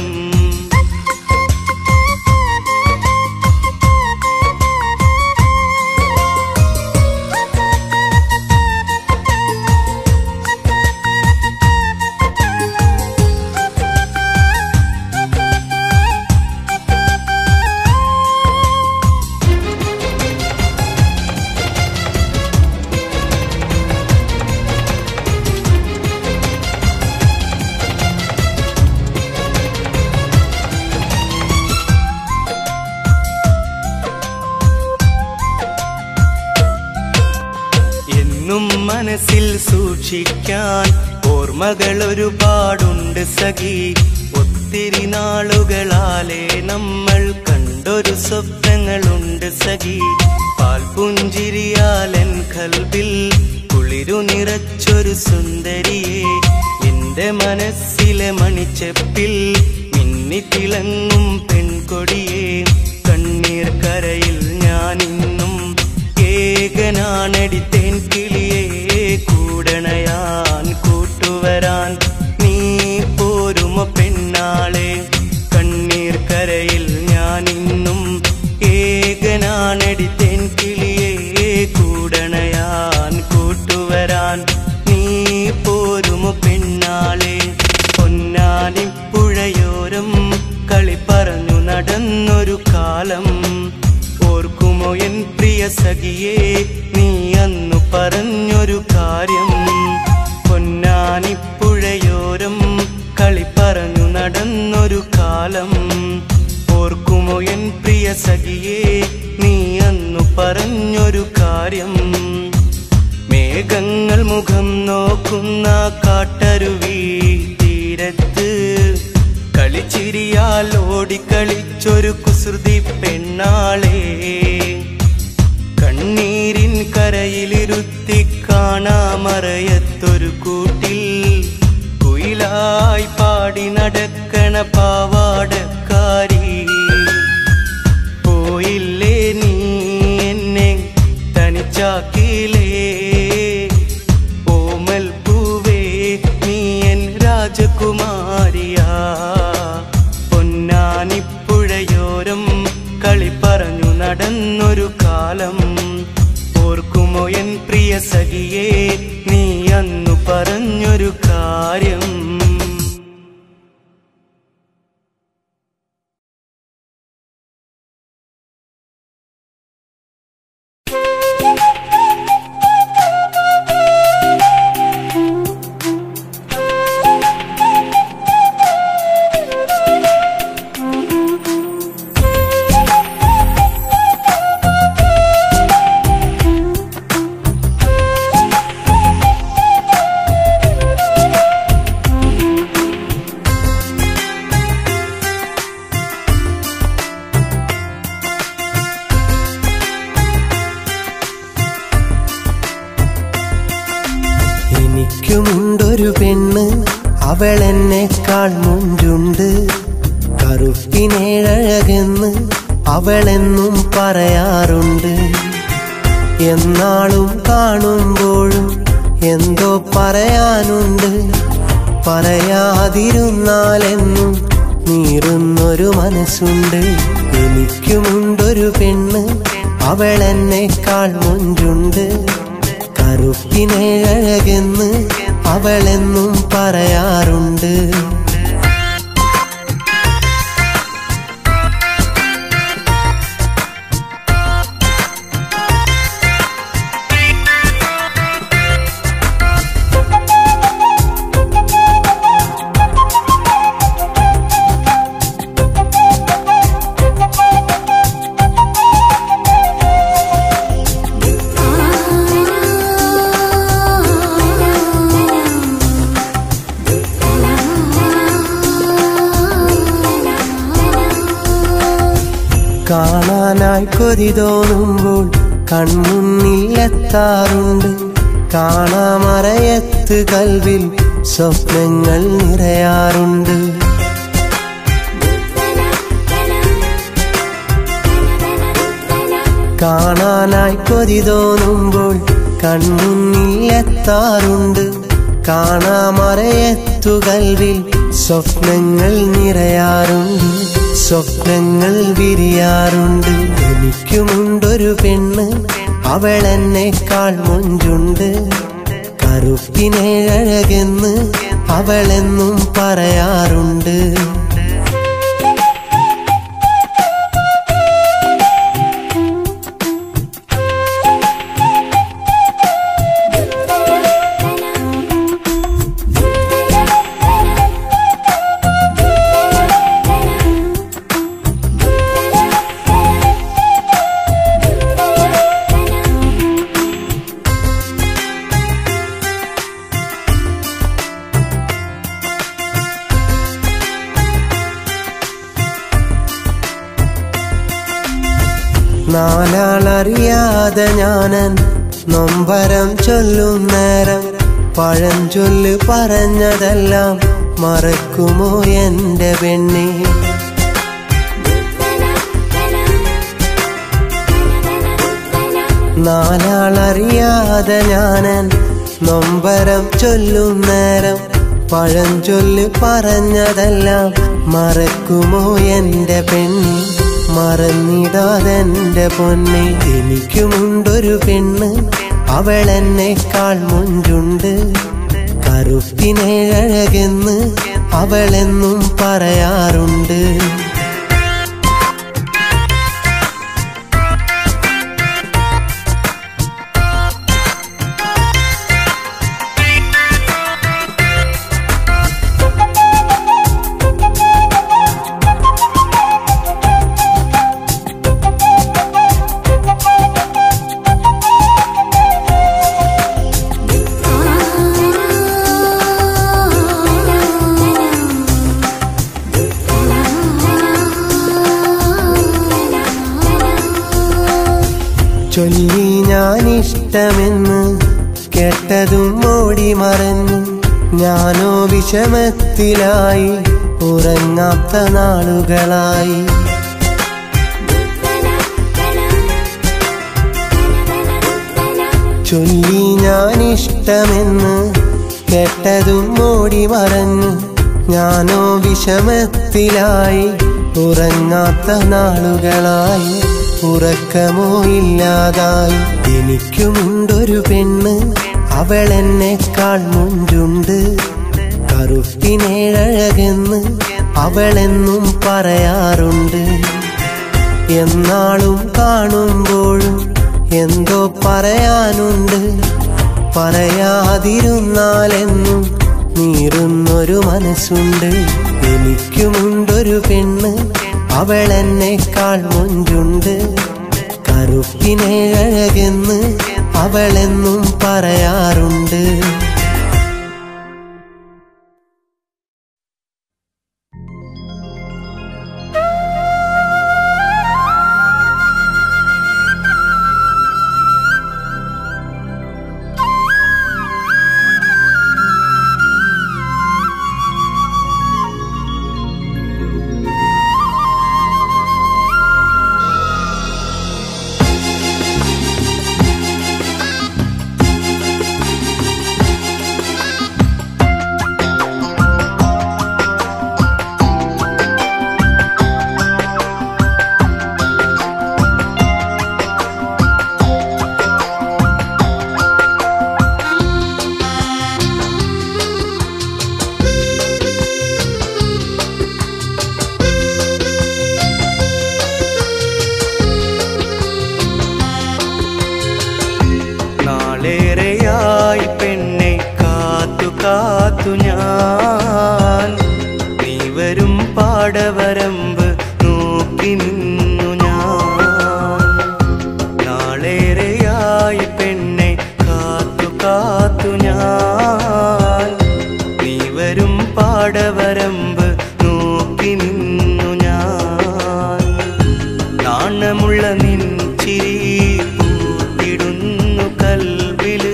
S3: എന്നും മനസ്സിൽ സൂക്ഷിക്കാൻ ഓർമ്മകൾ ഒരുപാടുണ്ട് സഖി ഒത്തിരി നാളുകളാലെ നമ്മൾ കണ്ടൊരു സ്വപ്നങ്ങളുണ്ട് സഖി പാൽപുഞ്ചിരിയാലൻ കൽബിൽ കുളിരു നിറച്ചൊരു സുന്ദരിയെ എന്റെ മനസ്സിലെ മണിച്ചെപ്പിൽ മിന്നിത്തിളങ്ങും പെൺകൊടിയെ കണ്ണീർ കരയിൽ ഞാനിന്നും ഏകനാണടി തേൻ കിളിയെ കൂടണയാൻ കൂട്ടുവരാൻ നീ പോരുമ പെണ്ണാളെ കണ്ണീർ കരയിൽ ഞാനിന്നും ഏകനാണടി തേൻ കിളിയെ കൂടണയാൻ കൂട്ടുവരാൻ നീ സഖിയേ നീ അന്നു പറഞ്ഞൊരു കാര്യം പൊന്നാനിപ്പുഴയോരം കളി പറഞ്ഞു നടന്നൊരു കാലം ഓർക്കുമോ എൻ പ്രിയ സഖിയേ നീ അന്നു പറഞ്ഞൊരു കാര്യം മേഘങ്ങൾ മുഖം നോക്കുന്ന കാട്ടരുവി തീരത്ത് കളിച്ചിരിയാൽ ഓടിക്കളിച്ചൊരു കുസൃതി പെണ്ണാളെ കണ്ണീരിൻ കരയിലിരുത്തി കാണാമറയത്തൊരു കൂട്ടിൽ കുയിലായി പാടി നടക്കണ പാവാടക്കാരി പോയില്ലേ നീ എന്നെ തനിച്ചാക്കിയില്ലേ ഓമൽ പൂവേ നീ എൻ രാജകുമാരിയാ പൊന്നാനിപ്പുഴയോരം കളി പറഞ്ഞു നടന്നൊരു കാലം ഓർക്കുമോ എൻ പ്രിയ സഖിയേ നീ അന്നു പറഞ്ഞൊരു കാര്യം
S2: എനിക്കുമുണ്ടൊരു പെണ്ണ് അവൾ എന്നെക്കാൾ മുഞ്ചുണ്ട് കറുപ്പിനേഴകെന്ന് അവളെന്നും പറയാറുണ്ട് എന്നാളും കാണുമ്പോഴും എന്തോ പറയാനുണ്ട് പറയാതിരുന്നാലെന്നും നീറുന്നൊരു മനസ്സുണ്ട് എനിക്കുമുണ്ടൊരു പെണ്ണ് അവൾ എന്നെക്കാൾ മുഞ്ചുണ്ട് കറുപ്പിനേഴകെന്ന് അവളെന്നും പറയാറുണ്ട് കാണാനായി കൊതി തോന്നുമ്പോൾ കൺമുന്നിൽ എത്താറുണ്ട് കാണാമറയത്ത് കൽവിൽ സ്വപ്നങ്ങൾ നിറയാറുണ്ട് കാണാനായി കൊതി തോന്നുമ്പോൾ കൺമുന്നിൽ എത്താറുണ്ട് കാണാമറയത്തു കൽവിൽ സ്വപ്നങ്ങൾ നിറയാറുണ്ട് സ്വപ്നങ്ങൾ വിരിയാറുണ്ട് എനിക്കുമുണ്ടൊരു പെണ്ണ് അവൾ എന്നെക്കാൾ മുഞ്ചുണ്ട് കറുപ്പിനേഴകെന്ന് അവളെന്നും പറയാറുണ്ട് നാലാളറിയാതെ ഞാനൻ നൊമ്പരം ചൊല്ലും നേരം പഴഞ്ചൊല്ല് പറഞ്ഞതെല്ലാം മറക്കുമോ എന്റെ പെണ്ണെ നാലാളറിയാതെ ഞാനൻ നൊമ്പരം ചൊല്ലും നേരം പഴഞ്ചൊല്ല് പറഞ്ഞതെല്ലാം മറക്കുമോ എന്റെ പെണ്ണി മറന്നിടാതെന്റെ പൊന്നെ എനിക്കുമുണ്ടൊരു പെണ്ണ് അവൾ എന്നെക്കാൾ മുഞ്ചുണ്ട് കറുപ്പിനേഴകെന്ന് അവളെന്നും പറയാറുണ്ട് ചൊല്ലി ഞാൻ ഇഷ്ടമെന്ന് കേട്ടതും ഓടി മറഞ്ഞു ഞാനോ വിഷമത്തിലായി ഉറങ്ങാത്ത നാളുകളായി ചൊല്ലി ഞാൻ ഇഷ്ടമെന്ന് കേട്ടതും ഓടി മറഞ്ഞു ഞാനോ വിഷമത്തിലായി ഉറങ്ങാത്ത നാളുകളായി ഉറക്കമോ ഇല്ലാതായി എനിക്കുമുണ്ടൊരു പെണ്ണ് അവൾ എന്നെക്കാൾ മുഞ്ചുണ്ട് കറുപ്പിനേഴകെന്ന് അവളെന്നും പറയാറുണ്ട് എന്നാളും കാണുമ്പോഴും എന്തോ പറയാനുണ്ട് പറയാതിരുന്നാലെന്നും നീറുന്നൊരു മനസ്സുണ്ട് എനിക്കുമുണ്ടൊരു പെണ്ണ് അവൾ എന്നെക്കാൾ മുഞ്ചുണ്ട് കറുപ്പിനെ അഴകെന്ന് അവളെന്നും പറയാറുണ്ട്
S3: നാളേറെയായി പെണ്ണെ കാത്തു കാത്തു ഞാൻ നീ വരും പാടവരമ്പ് നോക്കി നിന്നു ഞാൻ നാളേറെയായി പെണ്ണെ കാത്തു കാത്തു ഞാൻ നീ വരും പാടവരമ്പ് നോക്കി നിന്നു ഞാൻ നാണമുള്ള നിൻ ചിരി പൂത്തിടുന്നു കൽവില്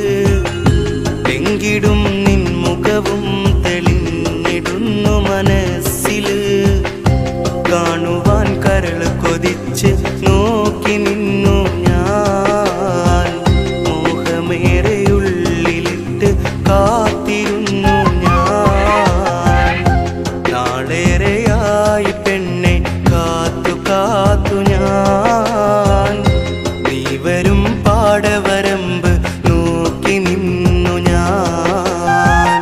S3: എങ്കിടും നിൻ മുഖവും തെളിഞ്ഞിടുന്നു മനസ്സില് കാണുവാൻ കരൾ കൊതിച്ച് നോക്കി നിന്നു ഞാൻ മോഹമേറെ ഉള്ളിലിട്ട് കാത്തിരുന്നു ഞാൻ നാളേറെയായി പെണ്ണെ കാത്തു കാത്തു ഞാൻ നീ വരും പാടവരമ്പ് നോക്കി നിന്നു ഞാൻ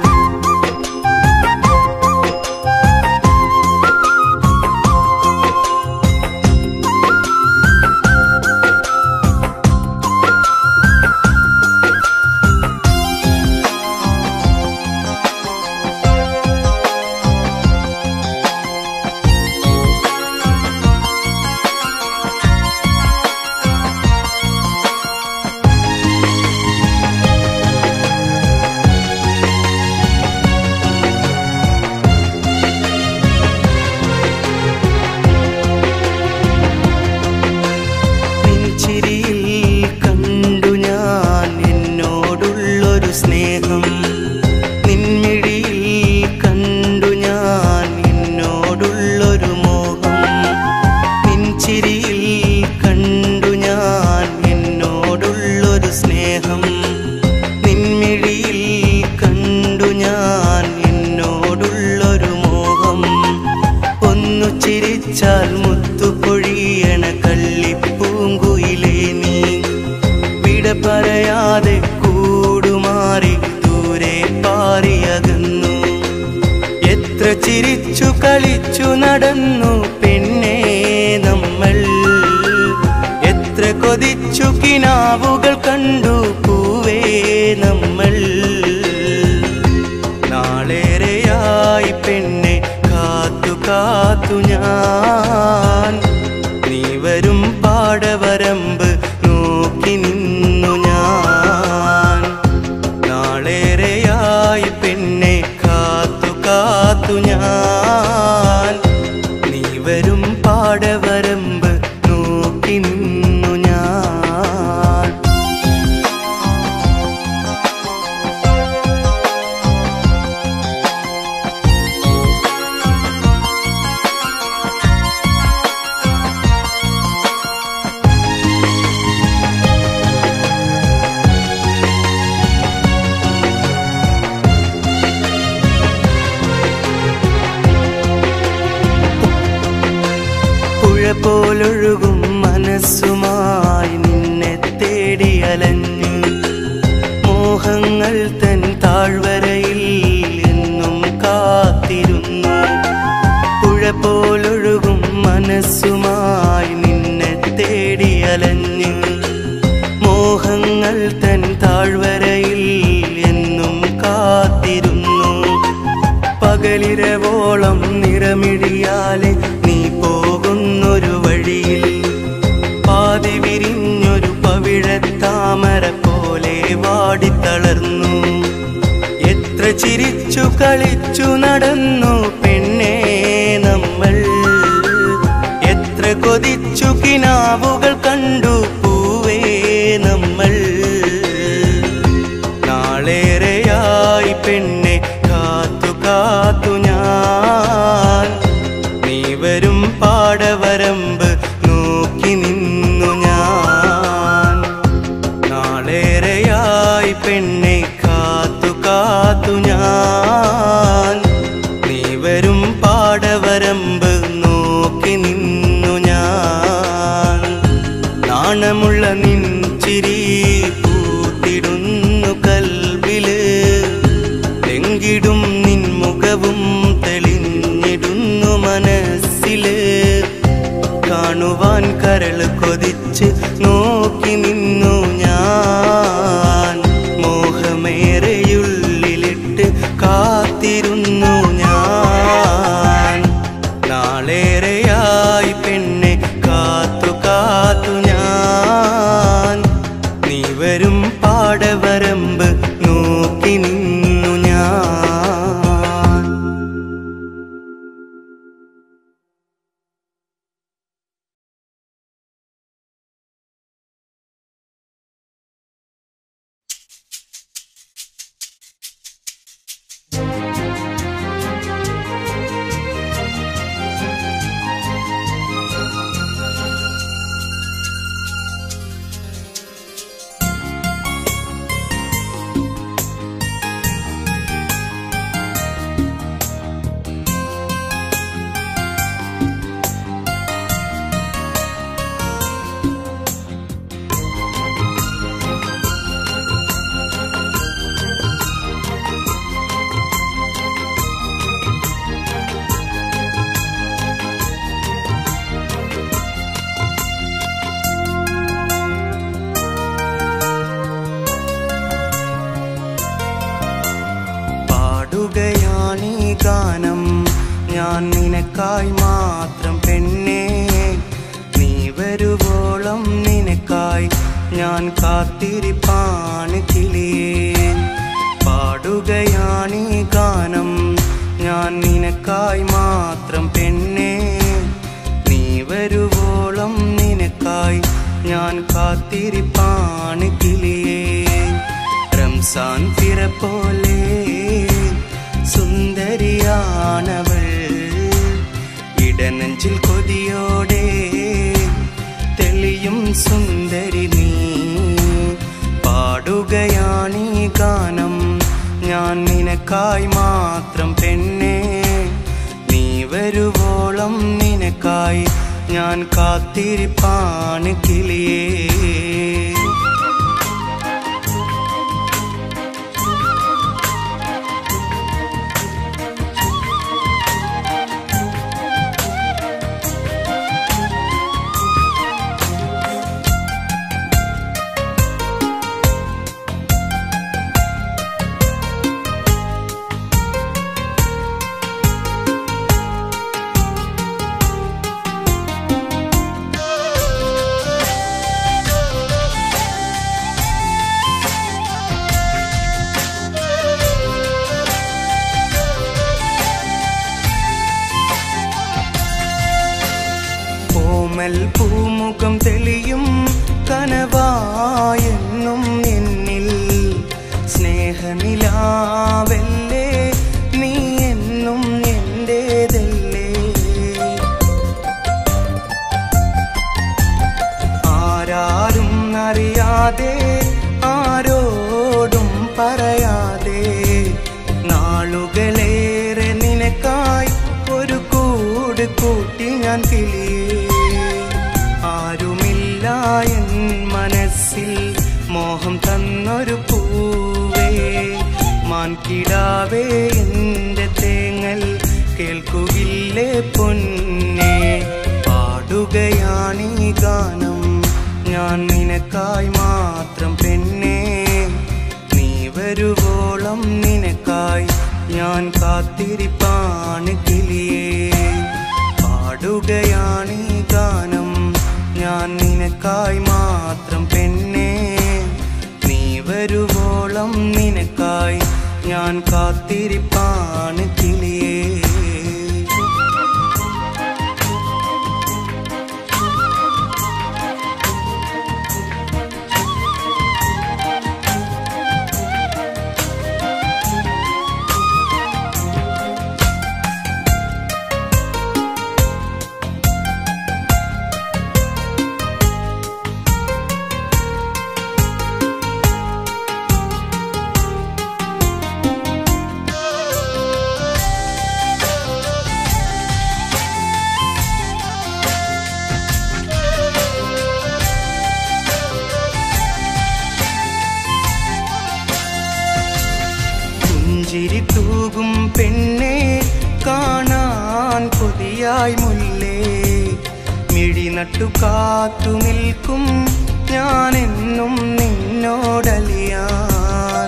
S3: നിൻചിരിയിൽ കണ്ടു ഞാൻ എന്നോടുള്ളൊരു സ്നേഹം നിൻമിഴിയിൽ കണ്ടു ഞാൻ എന്നോടുള്ളൊരു മോഹം നിൻചിരിയിൽ കണ്ടു ഞാൻ എന്നോടുള്ളൊരു സ്നേഹം നിൻമിഴിയിൽ കണ്ടു ഞാൻ എന്നോടുള്ളൊരു മോഹം ഒന്നു ചിരിച്ചാൽ മുത്തു പൊഴിയണ കള്ളിപ്പൂങ്കുയിലേ നീ വിട പറയാതെ കൂടുമാറി ദൂരെ പാറിയകുന്നു എത്ര ചിരിച്ചു കളിച്ചു നടന്നു പെണ്ണേ നമ്മൾ എത്ര കൊതിച്ചു കിനാവുകൾ കണ്ടു പൂവേ നമ്മൾ നാളേറെയായി പെണ്ണെ കാത്തു കാത്തു ഞാൻ നീ വരും പാടവരമ്പ് നോക്കി നിന്നു ഞാൻ നാളേറെയായി പെണ്ണെ കാത്തു കാത്തു ഞാൻ നീ വരും പാടവരമ്പ് നോക്കി നിന്നു ഞാൻ പോലൊഴുകും മനസ്സുമായി നിന്നെ തേടി അലഞ്ഞു മോഹങ്ങൾ തൻ താഴ്വരയിൽ എന്നും കാത്തിരുന്നു പുഴ പോലൊഴുകും മനസ്സുമായി നിന്നെ തേടി അലഞ്ഞു മോഹങ്ങൾ തൻ താഴ്വരയിൽ എന്നും കാത്തിരുന്നു പകലിരവോളം നിറമിഴിയാലെ നീ പോകുന്നൊരു വഴിയിൽ പാതി വിരിഞ്ഞൊരു പവിഴത്താമര പോലെ വാടിത്തളർന്നു എത്ര ചിരിച്ചു കളിച്ചു നടന്നു പെണ്ണേ നമ്മൾ എത്ര കൊതിച്ചു കിനാവുകൾ കണ്ടു പൂവേ നമ്മൾ നാളേറെയായി പെണ്ണെ കാത്തു കാത്തു ഞാൻ നീ വരും പാടവരമ്പ് നോക്കി നിന്നു ഞാൻ നാളേറെയായി പെണ്ണെ കാത്തു കാത്തു ഞാൻ നീ വരും പാടവരമ്പ് നോക്കി നിന്നു ഞാൻ നാണമുള്ള നിൻ ചിരി പൂത്തിടുന്നു കൽവില് എങ്കിടും നിൻ മുഖവും തെളിഞ്ഞിടുന്നു മനസ്സില് കാണുവാൻ കരൾ കൊതിച്ച് നോക്കി നിന്നു ഞാൻ മോഹമേറെയുള്ളിലിട്ട് കാത്തിരുന്നു ഞാൻ നാളേറെയായി പെണ്ണെ കാത്തു കാത്തു ഞാൻ നീ വരും പാടവരമ്പ് നോക്കി നിന്നു ഞാൻ പാടുകയാണീ ഗാനം ഞാൻ നിനക്കായി മാത്രം പെണ്ണേ നീ വരുവോളം നിനക്കായി ഞാൻ കാത്തിരിപ്പാണ് കിളിയേ പാടുകയാണീ ഗാനം ഞാൻ നിനക്കായി മാത്രം പെണ്ണേ നീ വരുവോളം നിനക്കായി ഞാൻ കാത്തിരിപ്പാണ് കിളിയേ റംസാൻ പിറ പോലെ സുന്ദരിയാണവൾ ഇടനെഞ്ചിൽ കൊതിയോടെ തെളിയും സുന്ദരി നീ പാടുകയാണീ ഗാനം ഞാൻ നിനക്കായി മാത്രം പെണ്ണേ നീ വരുവോളം നിനക്കായി ഞാൻ കാത്തിരിപ്പാണ് കിളിയേ കോമൽ പൂമുഖം തെളിയും കനവായെന്നും എന്നിൽ സ്നേഹനിലാവല്ലേ നീ എന്നും എന്റേതല്ലേ ആരാരും അറിയാതെ ആരോടും പറയാതെ നാളുകളേറെ നിനക്കായി ഒരു കൂട് കൂട്ടി ഞാൻ കിളിയേ മനസ്സിൽ മോഹം തന്നൊരു പൂവേ മാൻകിടാവേ എന്റെ തേങ്ങൽ കേൾക്കുകില്ലേ പൊന്നെ പാടുകയാണീ ഗാനം ഞാൻ നിനക്കായി മാത്രം പെണ്ണേ നീ വരുവോളം നിനക്കായി ഞാൻ കാത്തിരിപ്പാണ് കിളിയേ പാടുകയാണീ ഗാനം ഞാൻ നിനക്കായി മാത്രം പെണ്ണേ നീ വരുവോളം നിനക്കായി ഞാൻ കാത്തിരിപ്പാണ് കിളിയേ പുഞ്ചിരി തൂകും പെണ്ണെ കാണാൻ കൊതിയായി മുല്ലേ മിഴി നട്ടു കാത്തു നിൽക്കും ഞാനെന്നും നിന്നോടലിയാൻ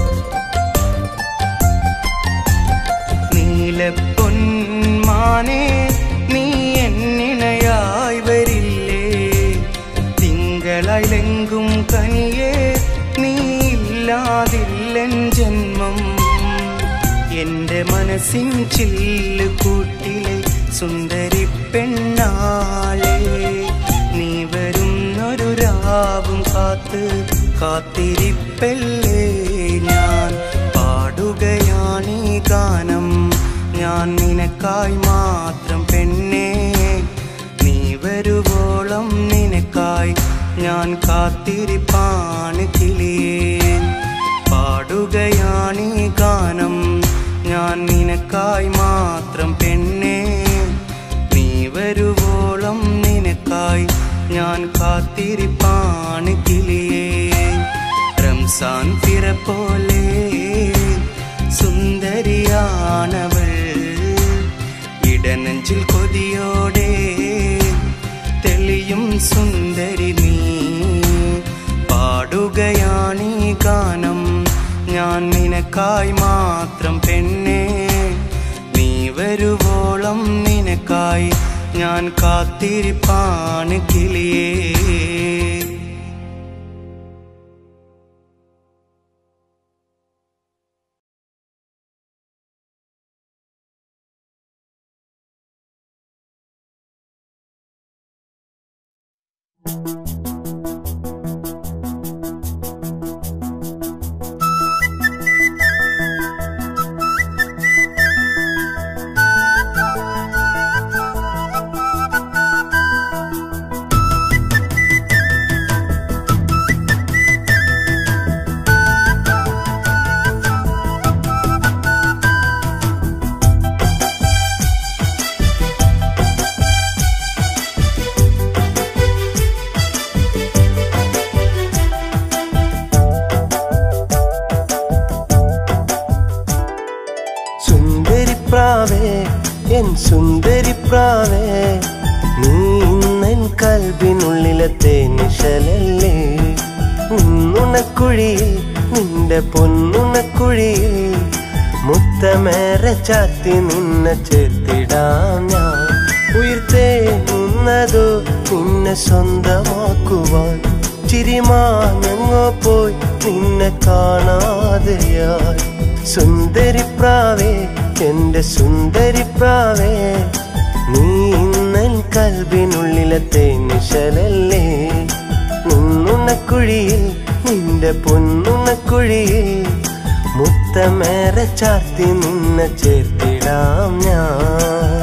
S3: നീലപ്പൊന്മാനെ നീ എന്നിണയായി വരില്ലേ തിങ്കളയിലെങ്കും കനിയെ നീ ഇല്ലാതില്ലൻ ജന്മം എന്റെ മനസ്സിൻ ചില്ല് കൂട്ടിലെ സുന്ദരി പെണ്ണാളെ നീ വരുന്നൊരു രാവും കാത്ത് കാത്തിരിപ്പല്ലേ ഞാൻ പാടുകയാണീ ഗാനം ഞാൻ നിനക്കായി മാത്രം പെണ്ണേ നീ വരുവോളം നിനക്കായി ഞാൻ കാത്തിരിപ്പാണ് കിളിയേ പാടുകയാണീ ഗാനം ഞാൻ നിനക്കായി മാത്രം പെണ്ണേ നീ വരുവോളം നിനക്കായി ഞാൻ കാത്തിരിപ്പാണ് കിളിയേ റംസാൻ പിറ പോലെ സുന്ദരിയാണവൾ ഇടനെഞ്ചിൽ കൊതിയോടെ തെളിയും സുന്ദരി നീ പാടുകയാണീ ഗാനം ഞാൻ നിനക്കായി മാത്രം പെണ്ണേ നീ വരുവോളം നിനക്കായി ഞാൻ കാത്തിരിപ്പാണ് കിളിയേ
S2: സുന്ദരിപ്രാവേ എൻ സുന്ദരിപ്രാവേ നീ ഇന്നൻ കൽബിനുള്ളിലത്തെ നിശലല്ലേ നിന്നുണക്കുഴിയിൽ നിന്റെ പൊന്നുണക്കുഴിയിൽ മുത്തമേറെ ചാത്തി നിന്നെ ചേർത്തിടാം ഞാൻ ഉയർത്തേ നിന്നതോ നിന്നെ സ്വന്തമാക്കുവാൻ ചിരിമാഞ്ഞങ്ങോ പോയി നിന്നെ കാണാതെയായി സുന്ദരിപ്രാവേ എന്റെ സുന്ദരിപ്രാവേ നീ ഇന്നൻ കൽബിനുള്ളിലത്തെ നിശലല്ലേ നിന്നുണക്കുഴിയിൽ നിന്റെ പൊന്നുണക്കുഴിയിൽ മുത്തമേറെ ചാത്തി നിന്നെ ചേർത്തിടാം ഞാൻ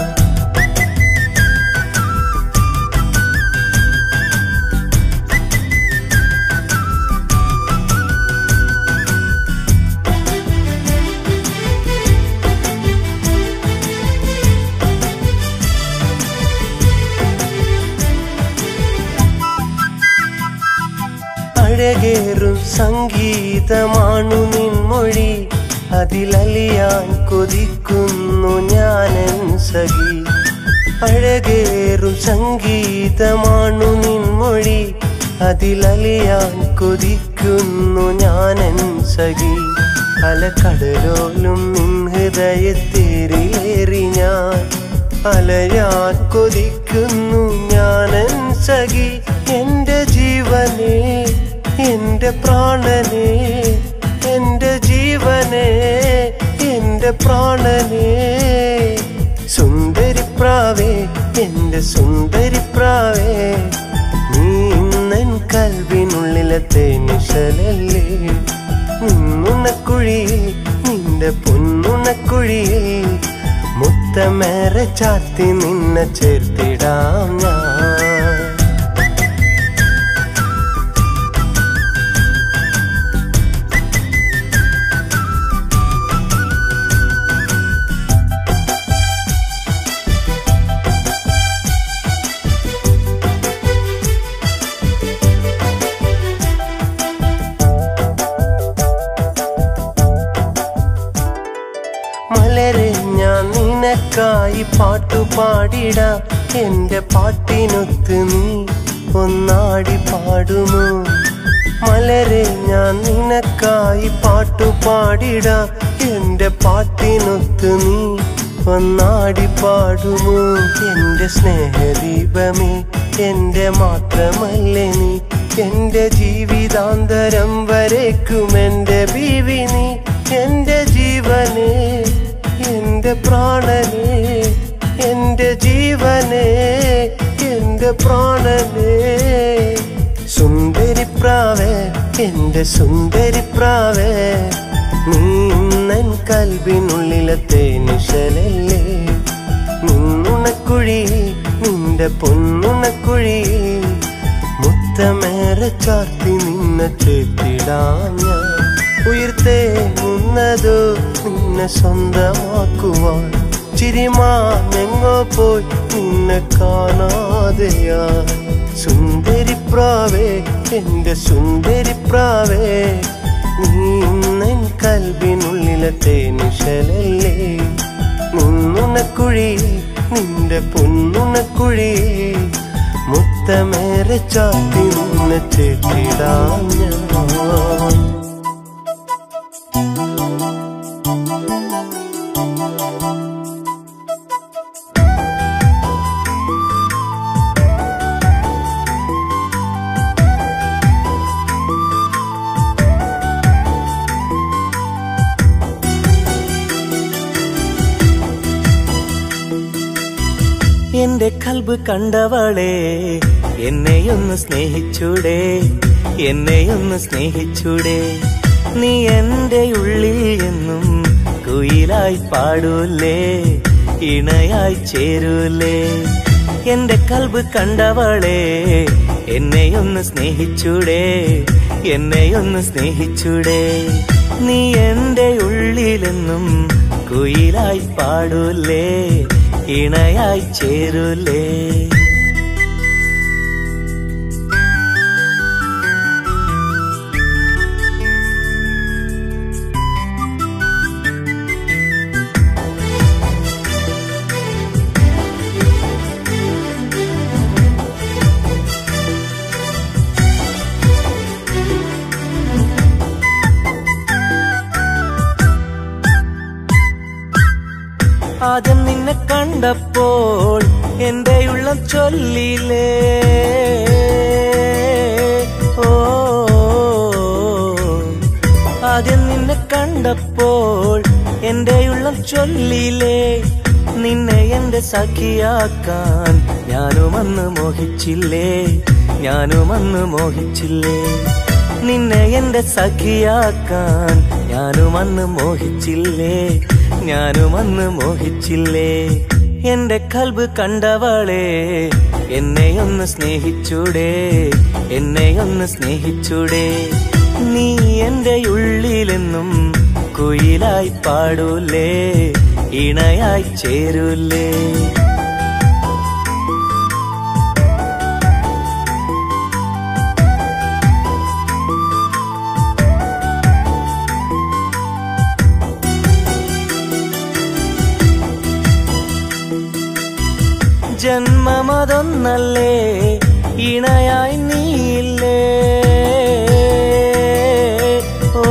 S2: അഴകേറും സംഗീതമാണു നിൻമൊഴി അതിലലിയാൻ കൊതിക്കുന്നു ഞാനൻ സഖി അഴകേറും സംഗീതമാണു നിൻമൊഴി അതിലലിയാൻ കൊതിക്കുന്നു ഞാനൻ സഖി അലക്കടലോലും നിൻ ഹൃദയത്തേറിലേറി ഞാൻ അലയാൻ കൊതിക്കുന്നു ഞാനൻ സഖി എന്റെ ജീവനെ എന്റെ പ്രാണനെ എന്റെ ജീവനെ എന്റെ പ്രാണനെ സുന്ദരിപ്രാവേ എന്റെ സുന്ദരിപ്രാവേ നീ ഇന്നൻ കൽവിനുള്ളിലത്തെ നിശലല്ലേ നിന്നുണക്കുഴിയിൽ നിന്റെ പൊന്നുണക്കുഴിയിൽ മുത്തമേറെ ചാത്തി നിന്നെ ചേർത്തിടാം ഞാൻ മലരെ ഞാൻ നിനക്കായി പാട്ടു പാടിടാം എന്റെ പാട്ടിനൊത്ത് നീ ഒന്നാടി പാടുമോ മലരെ ഞാൻ നിനക്കായി പാട്ടു പാടിടാം എന്റെ പാട്ടിനൊത്ത് നീ ഒന്നാടി പാടുമോ എന്റെ സ്നേഹദീപമേ എന്റെ മാത്രമല്ലേ നീ എന്റെ ജീവിതാന്തരം വരേക്കും എന്റെ ബീവി നീ എന്റെ ജീവനെ എന്റെ പ്രാണനെ എന്റെ ജീവനെ എന്റെ പ്രാണനെ സുന്ദരിപ്രാവേ എന്റെ സുന്ദരിപ്രാവേ നീ ഇന്നൻ കൽവിനുള്ളിലത്തെ നിശലല്ലേ നിന്നുണക്കുഴി നിന്റെ പൊന്നുണക്കുഴി മുത്തമേറെ ചാർത്തി നിന്നെ ചേർത്തിടാം ഞാൻ ഉയർത്തേ മുന്നതോ നിന്നെ സ്വന്തമാക്കുവാൻ ചിരിമാങ്ങോ പോയി നിന്നെ കാണാതെയാ സുന്ദരിപ്രാവേ എന്റെ സുന്ദരിപ്രാവേ നീ ഇന്നൻ കൽവിനുള്ളിലത്തെ നിശലല്ലേ നിന്നുണക്കുഴി നിന്റെ പൊന്നുണക്കുഴി മുത്തമേറെ ചാത്തി നിന്നെ ചേർത്തിടാം ഞാൻ
S1: എന്റെ കൽബ് കണ്ടവളെ എന്നെയൊന്ന് സ്നേഹിച്ചൂടെ എന്നെയൊന്ന് സ്നേഹിച്ചൂടെ നീ എന്റെ ഉള്ളിൽ എന്നും കുയിലായി പാടൂലേ ഇണയായി ചേരൂലേ എന്റെ കൽബ് കണ്ടവളെ എന്നെയൊന്ന് സ്നേഹിച്ചൂടെ എന്നെയൊന്ന് സ്നേഹിച്ചൂടെ നീ എന്റെ ഉള്ളിലെന്നും കുയിലായി പാടൂലേ ഇണയായി ചേരൂലേ ആദ്യം നിന്നെ കണ്ടപ്പോൾ എന്റെ ഉള്ളം ചൊല്ലിലേ ഓ ആദ്യം നിന്നെ കണ്ടപ്പോൾ എന്റെ ഉള്ളം ചൊല്ലിലേ നിന്നെ എന്റെ സഖിയാക്കാൻ ഞാനും അന്ന് മോഹിച്ചില്ലേ ഞാനും അന്ന് മോഹിച്ചില്ലേ നിന്നെ എന്റെ സഖിയാക്കാൻ ഞാനും അന്ന് മോഹിച്ചില്ലേ ഞാനും അന്ന് മോഹിച്ചില്ലേ എന്റെ കൽബ് കണ്ടവളെ എന്നെ ഒന്ന് സ്നേഹിച്ചൂടെ എന്നെ ഒന്ന് സ്നേഹിച്ചൂടെ നീ എന്റെ ഉള്ളിലെന്നും കുയിലായി പാടൂലേ ഇണയായി ചേരൂലേ ജന്മമതൊന്നല്ലേ ഇണയായി നീയില്ലേ ഓ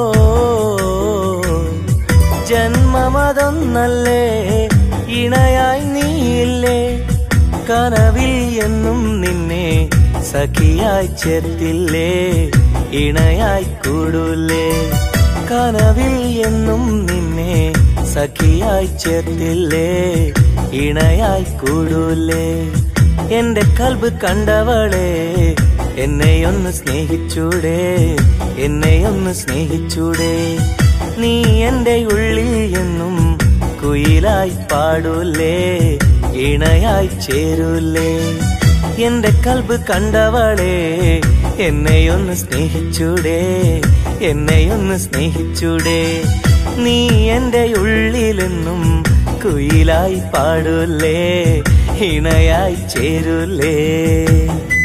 S1: ജന്മമതൊന്നല്ലേ ഇണയായി നീയില്ലേ കനവിൽ എന്നും നിന്നെ സഖിയായി ചേർത്തില്ലേ ഇണയായി കൂടൂലേ കനവിൽ എന്നും നിന്നെ സഖിയായി ചേർത്തില്ലേ ഇണയായി കൂടൂലേ എന്റെ കൽബ് കണ്ടവളെ എന്നെയൊന്ന് സ്നേഹിച്ചൂടെ എന്നെയൊന്ന് സ്നേഹിച്ചൂടെ നീ എന്റെ ഉള്ളിൽ എന്നും കുയിലായി പാടൂലേ ഇണയായി ചേരൂലേ എന്റെ കൽബ് കണ്ടവളെ എന്നെയൊന്ന് സ്നേഹിച്ചൂടെ എന്നെയൊന്ന് സ്നേഹിച്ചൂടെ നീ എന്റെ ഉള്ളിലെന്നും കുയിലായി പാടൂലേ ഇണയായി ചേരൂലേ